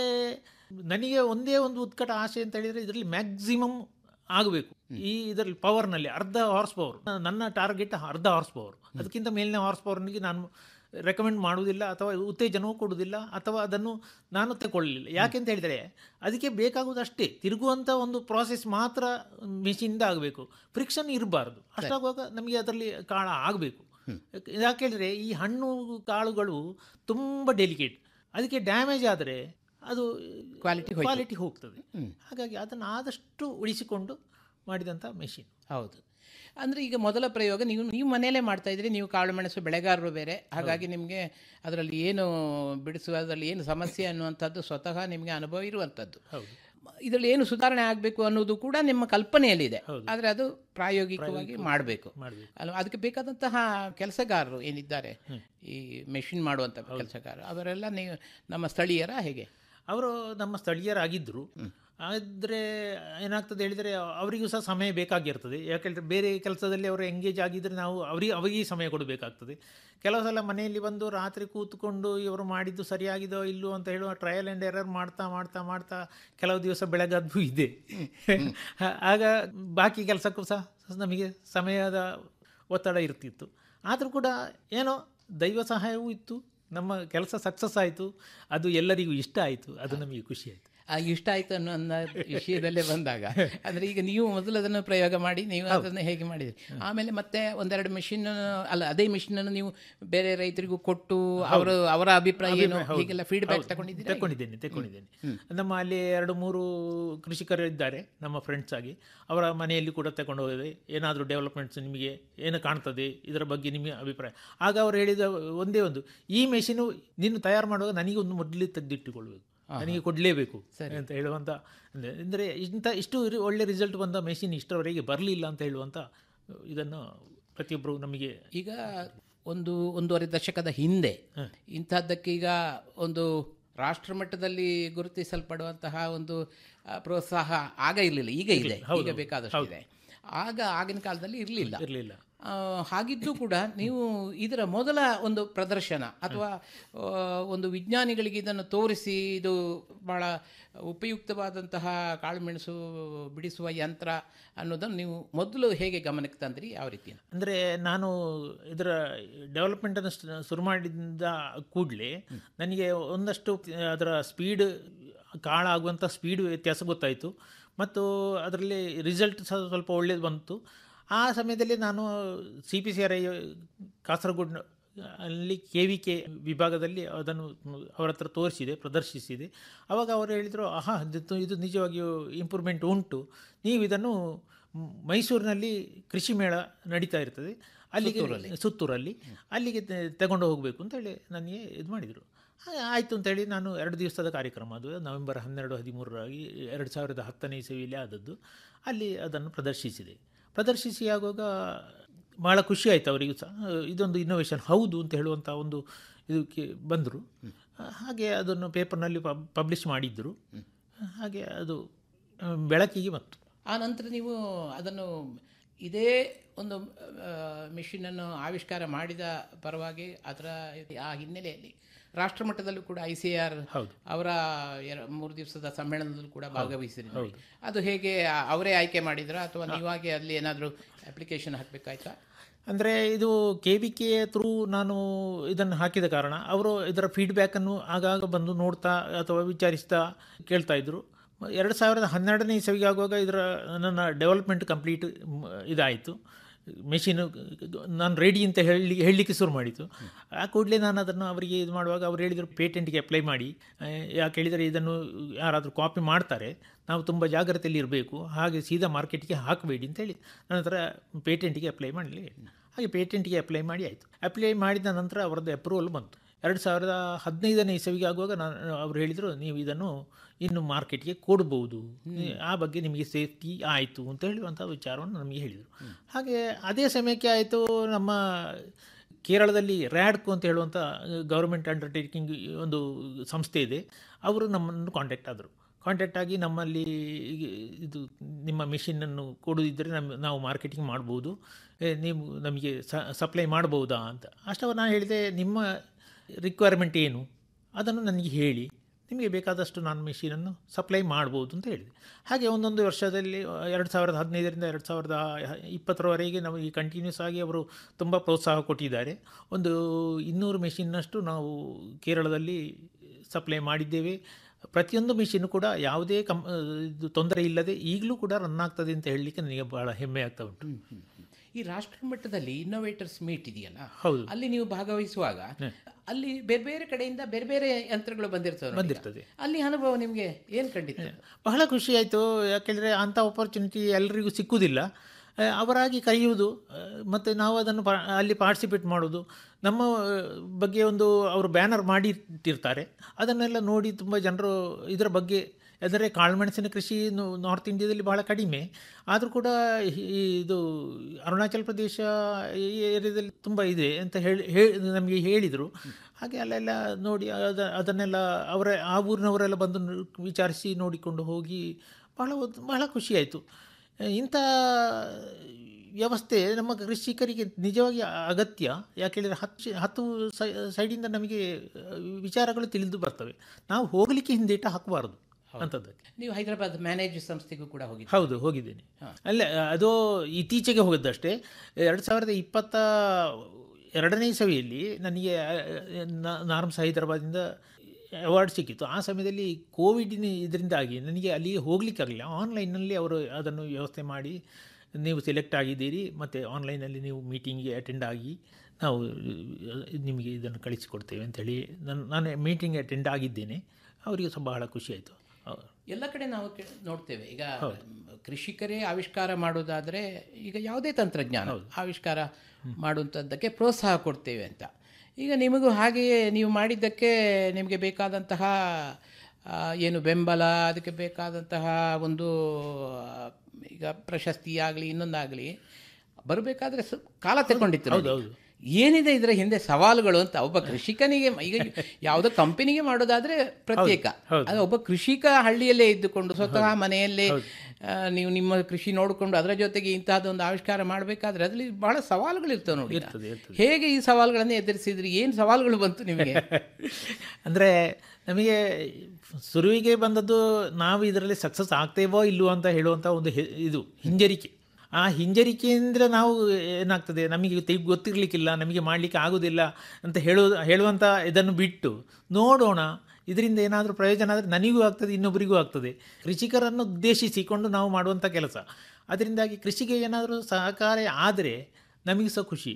ನನಗೆ ಒಂದೇ ಒಂದು ಉತ್ಕಟ ಆಸೆ ಅಂತ ಹೇಳಿದರೆ ಇದರಲ್ಲಿ ಮ್ಯಾಕ್ಸಿಮಮ್ ಆಗಬೇಕು ಈ ಇದರಲ್ಲಿ ಪವರ್ನಲ್ಲಿ ಅರ್ಧ ಹಾರ್ಸ್ ಪವರ್ ನನ್ನ ಟಾರ್ಗೆಟ್ ಅರ್ಧ ಹಾರ್ಸ್ ಪವರ್ ಅದಕ್ಕಿಂತ ಮೇಲಿನ ಹಾರ್ಸ್ ಪವರ್ನಿಗೆ ನಾನು ರೆಕಮೆಂಡ್ ಮಾಡುವುದಿಲ್ಲ ಅಥವಾ ಉತ್ತೇಜನವೂ ಕೊಡುವುದಿಲ್ಲ ಅಥವಾ ಅದನ್ನು ನಾನು ತಗೊಳ್ಳಲಿಲ್ಲ ಯಾಕೆಂತ ಹೇಳಿದರೆ ಅದಕ್ಕೆ ಬೇಕಾಗುವುದಷ್ಟೇ ತಿರುಗುವಂಥ ಒಂದು ಪ್ರಾಸೆಸ್ ಮಾತ್ರ ಮೆಷಿನಿಂದ ಆಗಬೇಕು ಫ್ರಿಕ್ಷನ್ ಇರಬಾರ್ದು ಅಷ್ಟಾಗುವಾಗ ನಮಗೆ ಅದರಲ್ಲಿ ಕಾಳ ಆಗಬೇಕು ಯಾಕೆ ಹೇಳಿದ್ರೆ ಈ ಹಣ್ಣು ಕಾಳುಗಳು ತುಂಬ ಡೆಲಿಕೇಟ್ ಅದಕ್ಕೆ ಡ್ಯಾಮೇಜ್ ಆದರೆ ಅದು Quality ಹೋಯ್ತು. ಕ್ವಾಲಿಟಿ ಹೋಗ್ತದೆ ಹಾಗಾಗಿ ಅದನ್ನು ಆದಷ್ಟು ಉಳಿಸಿಕೊಂಡು ಮಾಡಿದಂಥ ಮೆಷಿನ್ ಹೌದು ಅಂದರೆ ಈಗ ಮೊದಲ ಪ್ರಯೋಗ ನೀವು ನೀವು ಮನೆಯಲ್ಲೇ ಮಾಡ್ತಾ ಇದ್ರಿ ನೀವು ಕಾಳು ಮೆಣಸು ಬೆಳೆಗಾರರು ಬೇರೆ ಹಾಗಾಗಿ ನಿಮಗೆ ಅದರಲ್ಲಿ ಏನು ಬಿಡಿಸುವುದರಲ್ಲಿ ಏನು ಸಮಸ್ಯೆ ಅನ್ನುವಂಥದ್ದು ಸ್ವತಃ ನಿಮಗೆ ಅನುಭವ ಇರುವಂಥದ್ದು ಇದರಲ್ಲಿ ಏನು ಸುಧಾರಣೆ ಆಗಬೇಕು ಅನ್ನೋದು ಕೂಡ ನಿಮ್ಮ ಕಲ್ಪನೆಯಲ್ಲಿದೆ ಆದರೆ ಅದು ಪ್ರಾಯೋಗಿಕವಾಗಿ ಮಾಡಬೇಕು ಅಲ್ವಾ ಅದಕ್ಕೆ ಬೇಕಾದಂತಹ ಕೆಲಸಗಾರರು ಏನಿದ್ದಾರೆ ಈ ಮೆಷಿನ್ ಮಾಡುವಂಥ ಕೆಲಸಗಾರರು ಅವರೆಲ್ಲ ನೀವು ನಮ್ಮ ಸ್ಥಳೀಯರ ಹೇಗೆ ಅವರು ನಮ್ಮ ಸ್ಥಳೀಯರಾಗಿದ್ದರು ಆದರೆ ಏನಾಗ್ತದೆ ಹೇಳಿದರೆ ಅವರಿಗೂ ಸಹ ಸಮಯ ಬೇಕಾಗಿರ್ತದೆ ಯಾಕೆಂದರೆ ಬೇರೆ ಕೆಲಸದಲ್ಲಿ ಅವರು ಎಂಗೇಜ್ ಆಗಿದ್ದರೆ ನಾವು ಅವರಿಗೆ ಅವರಿಗೆ ಸಮಯ ಕೊಡಬೇಕಾಗ್ತದೆ ಕೆಲವು ಸಲ ಮನೆಯಲ್ಲಿ ಬಂದು ರಾತ್ರಿ ಕೂತ್ಕೊಂಡು ಇವರು ಮಾಡಿದ್ದು ಸರಿಯಾಗಿದೋ ಇಲ್ಲೋ ಅಂತ ಹೇಳುವ ಟ್ರಯಲ್ ಆ್ಯಂಡ್ ಎರರ್ ಮಾಡ್ತಾ ಮಾಡ್ತಾ ಮಾಡ್ತಾ ಕೆಲವು ದಿವಸ ಬೆಳಗಾದ್ದು ಇದೆ ಆಗ ಬಾಕಿ ಕೆಲಸಕ್ಕೂ ಸಹ ನಮಗೆ ಸಮಯದ ಒತ್ತಡ ಇರ್ತಿತ್ತು ಆದರೂ ಕೂಡ ಏನೋ ದೈವ ಸಹಾಯವೂ ಇತ್ತು ನಮ್ಮ ಕೆಲಸ ಸಕ್ಸಸ್ ಆಯಿತು ಅದು ಎಲ್ಲರಿಗೂ ಇಷ್ಟ ಆಯಿತು ಅದು ನಮಗೆ ಖುಷಿ ಆಯಿತು ಆ ಇಷ್ಟ ಆಯ್ತು ಅನ್ನೋ ಅನ್ನೋ ವಿಷಯದಲ್ಲೇ ಬಂದಾಗ ಅಂದ್ರೆ ಈಗ ನೀವು ಮೊದಲು ಅದನ್ನು ಪ್ರಯೋಗ ಮಾಡಿ ನೀವು ಅದನ್ನು ಹೇಗೆ ಮಾಡಿದ್ರಿ ಆಮೇಲೆ ಮತ್ತೆ ಒಂದೆರಡು ಮಿಷಿನ್ ಅಲ್ಲ ಅದೇ ಮಿಷಿನ್ ಅನ್ನು ನೀವು ಬೇರೆ ರೈತರಿಗೂ ಕೊಟ್ಟು ಅವರು ಅವರ ಅಭಿಪ್ರಾಯ ಏನು ಹೌದು. ಹೀಗೆಲ್ಲ ಫೀಡ್ಬ್ಯಾಕ್ ಹೌದು. ತಗೊಂಡಿದ್ದೀರಾ ತಗೊಂಡಿದ್ದೇನೆ ತಗೊಂಡಿದ್ದೇನೆ ನಮ್ಮ ಅಲ್ಲಿ ಎರಡು ಮೂರು ಕೃಷಿಕರು ಇದ್ದಾರೆ ನಮ್ಮ ಫ್ರೆಂಡ್ಸ್ ಆಗಿ ಅವರ ಮನೆಯಲ್ಲಿ ಕೂಡ ತಗೊಂಡು ಹೋಗಿದೆ ಏನಾದರೂ ಡೆವಲಪ್ಮೆಂಟ್ಸ್ ನಿಮಗೆ ಏನು ಕಾಣ್ತದೆ ಇದರ ಬಗ್ಗೆ ನಿಮಗೆ ಅಭಿಪ್ರಾಯ ಆಗ ಅವರು ಹೇಳಿದ ಒಂದೇ ಒಂದು ಈ ಮೆಷಿನು ನೀನು ತಯಾರು ಮಾಡುವಾಗ ನನಗೆ ಒಂದು ಮೊದಲೇ ತೆಗೆದಿಟ್ಟುಕೊಳ್ಬೇಕು ನನಗೆ ಕೊಡಲೇಬೇಕು ಅಂತ ಹೇಳುವಂಥ ಅಂದರೆ ಇಂಥ ಇಷ್ಟು ಇರು- ಒಳ್ಳೆ ರಿಸಲ್ಟ್ ಬಂದ ಮೆಷಿನ್ ಇಷ್ಟರವರೆಗೆ ಬರಲಿಲ್ಲ ಅಂತ ಹೇಳುವಂಥ ಇದನ್ನು ಪ್ರತಿಯೊಬ್ಬರು ನಮಗೆ ಈಗ ಒಂದು ಒಂದೂವರೆ ದಶಕದ ಹಿಂದೆ ಇಂಥದ್ದಕ್ಕೆ ಈಗ ಒಂದು ರಾಷ್ಟ್ರ ಮಟ್ಟದಲ್ಲಿ ಗುರುತಿಸಲ್ಪಡುವಂತಹ ಒಂದು ಆ, ಪ್ರೋತ್ಸಾಹ ಆಗ ಇರಲಿಲ್ಲ ಈಗ ಇದೆ ಈಗ ಬೇಕಾದಷ್ಟು ಇದೆ ಆಗ ಆಗಿನ ಕಾಲದಲ್ಲಿ ಇರಲಿಲ್ಲ ಇರಲಿಲ್ಲ ಹಾಗಿದ್ದು ಕೂಡ ನೀವು ಇದರ ಮೊದಲ ಒಂದು ಪ್ರದರ್ಶನ ಅಥವಾ ಆ, ಒಂದು ವಿಜ್ಞಾನಿಗಳಿಗೆ ಇದನ್ನು ತೋರಿಸಿ ಇದು ಬಹಳ ಉಪಯುಕ್ತವಾದಂತಹ ಕಾಳುಮೆಣಸು ಬಿಡಿಸುವ ಯಂತ್ರ ಅನ್ನೋದನ್ನು ನೀವು ಮೊದಲು ಹೇಗೆ ಗಮನಕ್ಕೆ ತಂದ್ರಿ ಯಾವ ರೀತಿ ಅಂದರೆ ನಾನು ಇದರ ಡೆವಲಪ್ಮೆಂಟನ್ನು ಸ್- ಶುರು ಮಾಡಿದ ಕೂಡಲೇ ನನಗೆ ಒಂದಷ್ಟು ಅದರ ಸ್ಪೀಡ್ ಕಾಳಾಗುವಂಥ ಸ್ಪೀಡ್ ವ್ಯತ್ಯಾಸ ಗೊತ್ತಾಯಿತು ಮತ್ತು ಅದರಲ್ಲಿ ರಿಸಲ್ಟ್ ಸಹ ಸ್ವಲ್ಪ ಒಳ್ಳೇದು ಬಂತು ಆ ಸಮಯದಲ್ಲಿ ನಾನು C P C R I Kasaragod ಅಲ್ಲಿ ಕೆ ವಿ ಕೆ ವಿಭಾಗದಲ್ಲಿ ಅದನ್ನು ಅವರ ಹತ್ರ ತೋರಿಸಿದೆ ಪ್ರದರ್ಶಿಸಿದೆ ಆವಾಗ ಅವರು ಹೇಳಿದರು ಆಹಾ ಇದು ಇದು ನಿಜವಾಗಿಯೂ ಇಂಪ್ರೂವ್ಮೆಂಟ್ ಉಂಟು ನೀವು ಇದನ್ನು ಮ್- ಮೈಸೂರಿನಲ್ಲಿ ಕೃಷಿ ಮೇಳ ನಡೀತಾ ಇರ್ತದೆ ಅಲ್ಲಿಗೆ ಸುತ್ತೂರಲ್ಲಿ. ಸುತ್ತೂರಲ್ಲಿ ಅಲ್ಲಿಗೆ ತೆ- ತಗೊಂಡು ಹೋಗಬೇಕು ಅಂತೇಳಿ ನನಗೆ ಇದು ಮಾಡಿದರು ಆಯಿತು ಅಂತೇಳಿ ನಾನು ಎರಡು ದಿವಸದ ಕಾರ್ಯಕ್ರಮ ಅದು ನವೆಂಬರ್ ಹನ್ನೆರಡು ಹದಿಮೂರರಾಗಿ ಎರಡು ಸಾವಿರದ ಹತ್ತನೇ ಇಸವಿಯಲ್ಲಿ ಆದದ್ದು ಅಲ್ಲಿ ಅದನ್ನು ಪ್ರದರ್ಶಿಸಿದೆ ಪ್ರದರ್ಶಿಸಿ ಆಗುವಾಗ ಭಾಳ ಖುಷಿ ಆಯಿತು ಅವರಿಗೂ ಸಹ ಇದೊಂದು ಇನ್ನೋವೇಷನ್ ಹೌದು ಅಂತ ಹೇಳುವಂಥ ಒಂದು ಇದಕ್ಕೆ ಬಂದರು ಹಾಗೆ ಅದನ್ನು ಪೇಪರ್ನಲ್ಲಿ ಪಬ್ ಪಬ್ಲಿಷ್ ಮಾಡಿದ್ದರು ಹಾಗೆ ಅದು ಆ, ಬೆಳಕಿಗೆ ಬಂತು ಆ ನಂತರ ನೀವು ಅದನ್ನು ಇದೇ ಒಂದು ಮಿಷಿನನ್ನು ಆವಿಷ್ಕಾರ ಮಾಡಿದ ಪರವಾಗಿ ಅದರ ಆ ಹಿನ್ನೆಲೆಯಲ್ಲಿ ರಾಷ್ಟ್ರಮಟ್ಟದಲ್ಲೂ ಕೂಡ ಐ ಸಿ ಆರ್ ಅವರ ಎರ ಮೂರು ದಿವಸದ ಸಮ್ಮೇಳನದಲ್ಲೂ ಕೂಡ ಭಾಗವಹಿಸಿರಿ ಅದು ಹೇಗೆ ಆ- ಅವರೇ ಆಯ್ಕೆ ಮಾಡಿದ್ರ ಅಥವಾ ನೀವಾಗೆ ಅಲ್ಲಿ ಏನಾದರೂ ಅಪ್ಲಿಕೇಶನ್ ಹಾಕಬೇಕಾಯ್ತಾ ಅಂದರೆ ಇದು ಕೆ ವಿ ಕೆ ಥ್ರೂ ನಾನು ಇದನ್ನು ಹಾಕಿದ ಕಾರಣ ಅವರು ಇದರ ಫೀಡ್ಬ್ಯಾಕನ್ನು ಆಗಾಗ ಬಂದು ನೋಡ್ತಾ ಅಥವಾ ವಿಚಾರಿಸ್ತಾ ಕೇಳ್ತಾ ಇದ್ದರು ಎರಡು ಸಾವಿರದ ಹನ್ನೆರಡನೇ ಇಸವಿಗೆ ಆಗುವಾಗ ಇದರ ನನ್ನ ಡೆವಲಪ್ಮೆಂಟ್ ಕಂಪ್ಲೀಟ್ ಇದಾಯಿತು ಮೆಷಿನು ನಾನು ರೆಡಿ ಅಂತ ಹೇಳಿ ಹೇಳಲಿಕ್ಕೆ ಶುರು ಮಾಡಿತು ಆ ಕೂಡಲೇ ನಾನು ಅದನ್ನು ಅವರಿಗೆ ಇದು ಮಾಡುವಾಗ ಅವ್ರು ಹೇಳಿದರು ಪೇಟೆಂಟ್ಗೆ ಅಪ್ಲೈ ಮಾಡಿ ಆ, ಯಾಕೆ ಹೇಳಿದರೆ ಇದನ್ನು ಯಾರಾದರೂ ಕಾಪಿ ಮಾಡ್ತಾರೆ ನಾವು ತುಂಬ ಜಾಗ್ರತೆಯಲ್ಲಿ ಇರಬೇಕು ಹಾಗೆ ಸೀದಾ ಮಾರ್ಕೆಟ್ಗೆ ಹಾಕಬೇಡಿ ಅಂತೇಳಿ ನಂತರ ಪೇಟೆಂಟ್ಗೆ ಅಪ್ಲೈ ಮಾಡಲಿ ಹಾಗೆ ಪೇಟೆಂಟ್ಗೆ ಅಪ್ಲೈ ಮಾಡಿ ಆಯಿತು ಅಪ್ಲೈ ಮಾಡಿದ ನಂತರ ಅವರದ್ದು ಅಪ್ರೂವಲ್ ಬಂತು ಎರಡು ಸಾವಿರದ ಹದಿನೈದನೇ ಇಸವಿಗೆ ಆಗುವಾಗ ನಾನು ಅವರು ಹೇಳಿದರು ನೀವು ಇದನ್ನು ಇನ್ನು ಮಾರ್ಕೆಟ್ಗೆ ಕೊಡ್ಬೋದು ಆ ಬಗ್ಗೆ ನಿಮಗೆ ಸೇಫ್ಟಿ ಆಯಿತು ಅಂತ ಹೇಳುವಂಥ ವಿಚಾರವನ್ನು ನಮಗೆ ಹೇಳಿದರು ಹಾಗೆ ಅದೇ ಸಮಯಕ್ಕೆ ಆಯಿತು ನಮ್ಮ ಕೇರಳದಲ್ಲಿ ರ್ಯಾಡ್ಕೋ ಅಂತ ಹೇಳುವಂಥ ಗೌರ್ಮೆಂಟ್ ಅಂಡರ್ಟೇಕಿಂಗ್ ಒಂದು ಸಂಸ್ಥೆ ಇದೆ ಅವರು ನಮ್ಮನ್ನು ಕಾಂಟ್ಯಾಕ್ಟ್ ಆದರು ಕಾಂಟ್ಯಾಕ್ಟ್ ಆಗಿ ನಮ್ಮಲ್ಲಿ ಇದು ನಿಮ್ಮ ಮಿಷಿನನ್ನು ಕೊಡೋದಿದ್ದರೆ ನಮ್ಮ ನಾವು ಮಾರ್ಕೆಟಿಂಗ್ ಮಾಡ್ಬೋದು ಏ, ನೀವು ನಮಗೆ ಸಪ್ಲೈ ಮಾಡ್ಬೋದಾ ಅಂತ ಅಷ್ಟವ ನಾನು ಹೇಳಿದೆ ನಿಮ್ಮ ರಿಕ್ವೈರ್ಮೆಂಟ್ ಏನು ಅದನ್ನು ನನಗೆ ಹೇಳಿ ನಿಮಗೆ ಬೇಕಾದಷ್ಟು ನಾನು ಮಿಷಿನನ್ನು ಸಪ್ಲೈ ಮಾಡ್ಬೋದು ಅಂತ ಹೇಳಿದೆ ಹಾಗೆ ಒಂದೊಂದು ವರ್ಷದಲ್ಲಿ ಎರಡು ಸಾವಿರದ ಹದಿನೈದರಿಂದ ಎರಡು ಸಾವಿರದ ಇಪ್ಪತ್ತರವರೆಗೆ ನಮಗೆ ಕಂಟಿನ್ಯೂಸ್ ಆಗಿ ಅವರು ತುಂಬ ಪ್ರೋತ್ಸಾಹ ಕೊಟ್ಟಿದ್ದಾರೆ ಒಂದು ಇನ್ನೂರು ಮೆಷಿನ್ನಷ್ಟು ನಾವು ಕೇರಳದಲ್ಲಿ ಸಪ್ಲೈ ಮಾಡಿದ್ದೇವೆ ಪ್ರತಿಯೊಂದು ಮಿಷಿನ್ ಕೂಡ ಯಾವುದೇ ಕಂ ಇದು ತೊಂದರೆ ಇಲ್ಲದೆ ಈಗಲೂ ಕೂಡ ರನ್ ಆಗ್ತದೆ ಅಂತ ಹೇಳಲಿಕ್ಕೆ ನನಗೆ ಬಹಳ ಹೆಮ್ಮೆ ಆಗ್ತಾ ಉಂಟು ಈ ರಾಷ್ಟ್ರ ಮಟ್ಟದಲ್ಲಿ ಇನ್ನೋವೇಟರ್ಸ್ ಮೀಟ್ ಇದೆಯಲ್ಲ ಹೌದು. ಅಲ್ಲಿ ನೀವು ಭಾಗವಹಿಸುವಾಗ ಅಲ್ಲಿ ಬೇರೆ ಬೇರೆ ಕಡೆಯಿಂದ ಬೇರೆ ಬೇರೆ ಯಂತ್ರಗಳು ಬಂದಿರ್ತವೆ ನೋಡಿ. ಬಂದಿರ್ತದೆ. ಅಲ್ಲಿ ಅನುಭವ ನಿಮಗೆ ಏನು ಕಂಡಿತ್ತು ಬಹಳ ಖುಷಿ ಆಯಿತು ಯಾಕೆಂದರೆ ಅಂಥ ಆಪರ್ಚುನಿಟಿ ಎಲ್ಲರಿಗೂ ಸಿಕ್ಕುವುದಿಲ್ಲ ಆ, ಅವರಾಗಿ ಕರೆಯುವುದು ಆ, ಮತ್ತು ನಾವು ಅದನ್ನು ಪಾ ಅಲ್ಲಿ ಪಾರ್ಟಿಸಿಪೇಟ್ ಮಾಡೋದು ನಮ್ಮ ಆ, ಬಗ್ಗೆ ಒಂದು ಅವರು ಬ್ಯಾನರ್ ಮಾಡಿ ಇಟ್ಟಿರ್ತಾರೆ ಅದನ್ನೆಲ್ಲ ನೋಡಿ ತುಂಬ ಜನರು ಇದರ ಬಗ್ಗೆ ಅಂದರೆ ಕಾಳುಮೆಣಸಿನ ಕೃಷಿ ನು- ನಾರ್ತ್ ಇಂಡಿಯಾದಲ್ಲಿ ಬಹಳ ಕಡಿಮೆ ಆದರೂ ಕೂಡ ಈ ಇದು ಅರುಣಾಚಲ ಪ್ರದೇಶ ಈ ಏರಿಯಾದಲ್ಲಿ ತುಂಬ ಇದೆ ಅಂತ ಹೇಳಿ ಹೇಳಿ ನಮಗೆ ಹೇಳಿದರು ಹಾಗೆ ಅಲ್ಲೆಲ್ಲ ನೋಡಿ ಅದ ಅದನ್ನೆಲ್ಲ ಅವರ ಆ ಊರಿನವರೆಲ್ಲ ಬಂದು ನು- ವಿಚಾರಿಸಿ ನೋಡಿಕೊಂಡು ಹೋಗಿ ಬಹಳ ಒಂದು- ಬಹಳ ಖುಷಿಯಾಯಿತು ಇಂಥ ವ್ಯವಸ್ಥೆ ನಮ್ಮ ಕೃಷಿಕರಿಗೆ ನಿಜವಾಗಿ ಅಗತ್ಯ ಯಾಕೆಳಿದರೆ ಹತ್ತು ಹತ್ತು ಸೈ- ಸೈಡಿಂದ ನಮಗೆ ವಿಚಾರಗಳು ತಿಳಿದು ಬರ್ತವೆ ನಾವು ಹೋಗಲಿಕ್ಕೆ ಹಿಂದೇಟ ಹಾಕಬಾರ್ದು ಅಂಥದ್ದಕ್ಕೆ ನೀವು ಹೈದರಾಬಾದ್ ಮ್ಯಾನೇಜ್ ಸಂಸ್ಥೆಗೂ ಕೂಡ ಹೋಗಿ ಹೌದು ಹೋಗಿದ್ದೇನೆ ಅಲ್ಲ ಅದು ಇತ್ತೀಚೆಗೆ ಹೋಗಿದ್ದಷ್ಟೇ ಎರಡು ಸಾವಿರದ ಇಪ್ಪತ್ತ ಎರಡನೇ ಇಸವಿಯಲ್ಲಿ ನನಗೆ ನಾ- ನಾರ್ಮ್ಸ್ ಹೈದರಾಬಾದಿಂದ ಅವಾರ್ಡ್ ಸಿಕ್ಕಿತ್ತು ಆ ಸಮಯದಲ್ಲಿ ಕೋವಿಡಿನ ಇದರಿಂದಾಗಿ ನನಗೆ ಅಲ್ಲಿಗೆ ಹೋಗ್ಲಿಕ್ಕಾಗಲಿಲ್ಲ ಆನ್ಲೈನ್ನಲ್ಲಿ ಅವರು ಅದನ್ನು ವ್ಯವಸ್ಥೆ ಮಾಡಿ ನೀವು ಸೆಲೆಕ್ಟ್ ಆಗಿದ್ದೀರಿ ಮತ್ತು ಆನ್ಲೈನಲ್ಲಿ ನೀವು ಮೀಟಿಂಗ್ಗೆ ಅಟೆಂಡ್ ಆಗಿ ನಾವು ನಿಮಗೆ ಇದನ್ನು ಕಳಿಸಿಕೊಡ್ತೇವೆ ಅಂತೇಳಿ ನಾನು ನಾನು ಮೀಟಿಂಗ್ ಅಟೆಂಡ್ ಆಗಿದ್ದೇನೆ ಅವರಿಗೆ ಸಹ ಬಹಳ ಖುಷಿ ಆಯಿತು ಎಲ್ಲ ಕಡೆ ನಾವು ಕೇ- ನೋಡ್ತೇವೆ ಈಗ ಕೃಷಿಕರೇ ಆವಿಷ್ಕಾರ ಮಾಡೋದಾದರೆ ಈಗ ಯಾವುದೇ ತಂತ್ರಜ್ಞಾನ ಆವಿಷ್ಕಾರ ಮಾಡುವಂಥದ್ದಕ್ಕೆ ಪ್ರೋತ್ಸಾಹ ಕೊಡ್ತೇವೆ ಅಂತ ಈಗ ನಿಮಗೂ ಹಾಗೆಯೇ ನೀವು ಮಾಡಿದ್ದಕ್ಕೆ ನಿಮಗೆ ಬೇಕಾದಂತಹ ಆ, ಏನು ಬೆಂಬಲ ಅದಕ್ಕೆ ಬೇಕಾದಂತಹ ಒಂದು ಆ, ಈಗ ಪ್ರಶಸ್ತಿ ಆಗಲಿ ಇನ್ನೊಂದಾಗಲಿ ಬರಬೇಕಾದ್ರೆ ಸ- ಕಾಲ ತಗೊಂಡಿತ್ತು ನೋಡಿ. ಏನಿದೆ ಇದರ ಹಿಂದೆ ಸವಾಲುಗಳು ಅಂತ ಒಬ್ಬ ಕೃಷಿಕನಿಗೆ ಈಗ ಯಾವುದೋ ಕಂಪನಿಗೆ ಮಾಡೋದಾದ್ರೆ ಪ್ರತ್ಯೇಕ ಅದು ಒಬ್ಬ ಕೃಷಿಕ ಹಳ್ಳಿಯಲ್ಲೇ ಇದ್ದುಕೊಂಡು ಸ್ವತಃ ಮನೆಯಲ್ಲೇ ಆ, ನೀವು ನಿಮ್ಮ ಕೃಷಿ ನೋಡಿಕೊಂಡು ಅದರ ಜೊತೆಗೆ ಇಂತಹದ್ದೊಂದು ಆವಿಷ್ಕಾರ ಮಾಡಬೇಕಾದ್ರೆ ಅದರಲ್ಲಿ ಬಹಳ ಸವಾಲುಗಳು ಇರ್ತವೆ ನೋಡಿ ಈಗ. ಹೇಗೆ ಈ ಸವಾಲುಗಳನ್ನು ಎದುರಿಸಿದ್ರಿ ಏನು ಸವಾಲುಗಳು ಬಂತು ನಿಮಗೆ ಅಂದರೆ ನಮಗೆ ಶುರುವಿಗೆ ಬಂದದ್ದು ನಾವು ಇದರಲ್ಲಿ ಸಕ್ಸಸ್ ಆಗ್ತೇವೋ ಇಲ್ವೋ ಅಂತ ಹೇಳುವಂಥ ಒಂದು ಹೆ- ಇದು ಹಿಂಜರಿಕೆ ಆ ಹಿಂಜರಿಕೆಯಿಂದ ನಾವು ಏನಾಗ್ತದೆ ನಮಗೆ ತಿ ಗೊತ್ತಿರಲಿಕ್ಕಿಲ್ಲ ನಮಗೆ ಮಾಡಲಿಕ್ಕೆ ಆಗೋದಿಲ್ಲ ಅಂತ ಹೇಳೋ ಹೇಳುವಂಥ ಇದನ್ನು ಬಿಟ್ಟು ನೋಡೋಣ ಇದರಿಂದ ಏನಾದರೂ ಪ್ರಯೋಜನ ಆದರೆ ನನಗೂ ಆಗ್ತದೆ ಇನ್ನೊಬ್ಬರಿಗೂ ಆಗ್ತದೆ ಕೃಷಿಕರನ್ನು ಉದ್ದೇಶಿಸಿಕೊಂಡು ನಾವು ಮಾಡುವಂಥ ಕೆಲಸ ಅದರಿಂದಾಗಿ ಕೃಷಿಗೆ ಏನಾದರೂ ಸಹಕಾರ ಆದರೆ ನಮಗೆ ಸಹ ಖುಷಿ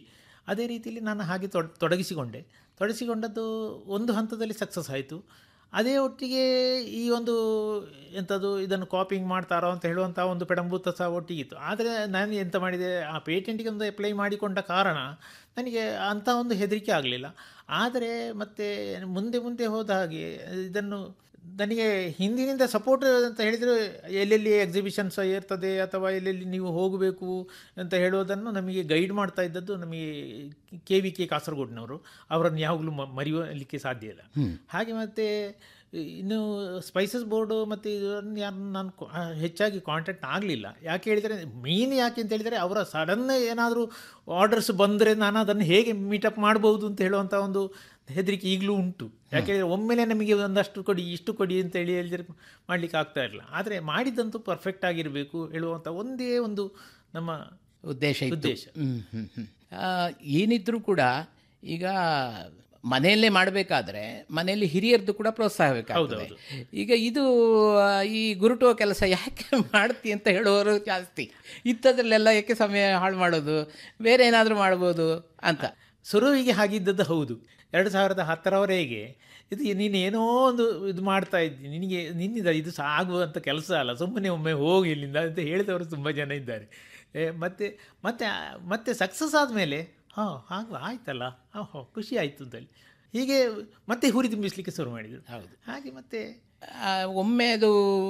ಅದೇ ರೀತಿಯಲ್ಲಿ ನಾನು ಹಾಗೆ ತೊಡ್- ತೊಡಗಿಸಿಕೊಂಡೆ ತೊಡಗಿಸಿಕೊಂಡದ್ದು ಒಂದು ಹಂತದಲ್ಲಿ ಸಕ್ಸಸ್ ಆಯಿತು ಅದೇ ಒಟ್ಟಿಗೆ ಈ ಒಂದು ಎಂಥದ್ದು ಇದನ್ನು ಕಾಪಿಂಗ್ ಮಾಡ್ತಾರೋ ಅಂತ ಹೇಳುವಂಥ ಒಂದು ಪೆಡಂಭೂತ ಸಹ ಒಟ್ಟಿಗಿತ್ತು ಆದರೆ ನಾನು ಎಂತ ಮಾಡಿದೆ ಆ ಪೇಟೆಂಟಿಗೆ ಒಂದು ಅಪ್ಲೈ ಮಾಡಿಕೊಂಡ ಕಾರಣ ನನಗೆ ಅಂಥ ಒಂದು ಹೆದರಿಕೆ ಆಗಲಿಲ್ಲ ಆದರೆ ಮತ್ತೆ ಮುಂದೆ ಮುಂದೆ ಹೋದ ಹಾಗೆ ಇದನ್ನು ನನಗೆ ಹಿಂದಿನಿಂದ ಸಪೋರ್ಟ್ ಅಂತ ಹೇಳಿದರೆ ಎಲ್ಲೆಲ್ಲಿ ಎಕ್ಸಿಬಿಷನ್ಸ್ ಇರ್ತದೆ ಅಥವಾ ಎಲ್ಲೆಲ್ಲಿ ನೀವು ಹೋಗಬೇಕು ಅಂತ ಹೇಳೋದನ್ನು ನಮಗೆ ಗೈಡ್ ಮಾಡ್ತಾ ಇದ್ದದ್ದು ನಮಗೆ ಕೆ ವಿ ಕೆ ಕಾಸರಗೋಡಿನವರು ಅವರನ್ನು ಯಾವಾಗಲೂ ಮ- ಮರೆಯಲಿಕ್ಕೆ ಸಾಧ್ಯ ಇಲ್ಲ ಹಾಗೆ ಮತ್ತು ಇನ್ನು ಸ್ಪೈಸಸ್ ಬೋರ್ಡು ಮತ್ತು ಇದನ್ನು ಯಾರು ನಾನು ಕೊ- ಆ, ಹೆಚ್ಚಾಗಿ ಕಾಂಟ್ಯಾಕ್ಟ್ ಆಗಲಿಲ್ಲ ಯಾಕೆ ಹೇಳಿದರೆ ಮೇನ್ ಯಾಕೆ ಅಂತ ಹೇಳಿದರೆ ಅವರ ಸಡನ್ ಏನಾದರೂ ಆರ್ಡರ್ಸ್ ಬಂದರೆ ನಾನು ಅದನ್ನು ಹೇಗೆ ಮೀಟಪ್ ಮಾಡ್ಬೋದು ಅಂತ ಹೇಳುವಂಥ ಒಂದು ಹೆದರಿಕೆ ಈಗಲೂ ಉಂಟು ಯಾಕೆಂದರೆ ಒಮ್ಮೆಲೆ ನಮಗೆ ಒಂದಷ್ಟು ಕೊಡಿ ಇಷ್ಟು ಕೊಡಿ ಅಂತ ಹೇಳಿ ಹೇಳಿದರೆ ಮಾಡಲಿಕ್ಕೆ ಆಗ್ತಾ ಇರಲಿಲ್ಲ ಆದರೆ ಮಾಡಿದ್ದಂತೂ ಪರ್ಫೆಕ್ಟ್ ಆಗಿರಬೇಕು ಹೇಳುವಂಥ ಒಂದೇ ಒಂದು ನಮ್ಮ ಉದ್ದೇಶ ಇತ್ತು. ಉದ್ದೇಶ ಹ್ಮ್, ಹ್ಮ್, ಹ್ಮ್. ಆ, ಏನಿದ್ರೂ ಕೂಡ ಈಗ ಮನೆಯಲ್ಲೇ ಮಾಡಬೇಕಾದ್ರೆ ಮನೆಯಲ್ಲಿ ಹಿರಿಯರದ್ದು ಕೂಡ ಪ್ರೋತ್ಸಾಹ ಬೇಕಾಗ್ತದೆ ಈಗ ಇದು ಆ, ಈ ಗುರುಟುವ ಕೆಲಸ ಯಾಕೆ ಮಾಡ್ತಿ ಅಂತ ಹೇಳುವವರು ಜಾಸ್ತಿ ಇಂಥದ್ರಲ್ಲೆಲ್ಲ ಯಾಕೆ ಸಮಯ ಹಾಳು ಮಾಡೋದು ಬೇರೆ ಏನಾದರೂ ಮಾಡ್ಬೋದು ಅಂತ ಶುರುವಿಗೆ ಹಾಗಿದ್ದದ್ದು ಹೌದು ಎರಡು ಸಾವಿರದ ಹತ್ತರವರೆಗೆ ಇದು ನೀನು ಏನೋ ಒಂದು ಇದು ಮಾಡ್ತಾ ಇದ್ದಿ ನಿನಗೆ ನಿನ್ನಿಂದ ಇದು ಸಹ ಆಗುವಂಥ ಕೆಲಸ ಅಲ್ಲ ಸುಮ್ಮನೆ ಒಮ್ಮೆ ಹೋಗಿ ಇಲ್ಲಿಂದ ಅಂತ ಹೇಳಿದವರು ತುಂಬ ಜನ ಇದ್ದಾರೆ ಏ, ಮತ್ತೆ ಮತ್ತೆ ಮತ್ತೆ ಸಕ್ಸಸ್ ಆದಮೇಲೆ ಹಾಂ ಹಾಗೆ ಆಯ್ತಲ್ಲ ಹಾಂ ಹೋ ಖುಷಿ ಆಯಿತು ಅಂತೇಳಿ ಹೀಗೆ ಮತ್ತೆ ಹುರಿ ತುಂಬಿಸ್ಲಿಕ್ಕೆ ಶುರು ಮಾಡಿದರು ಹೌದು ಹಾಗೆ ಮತ್ತೆ ಆ, ಒಮ್ಮೆ ಅದು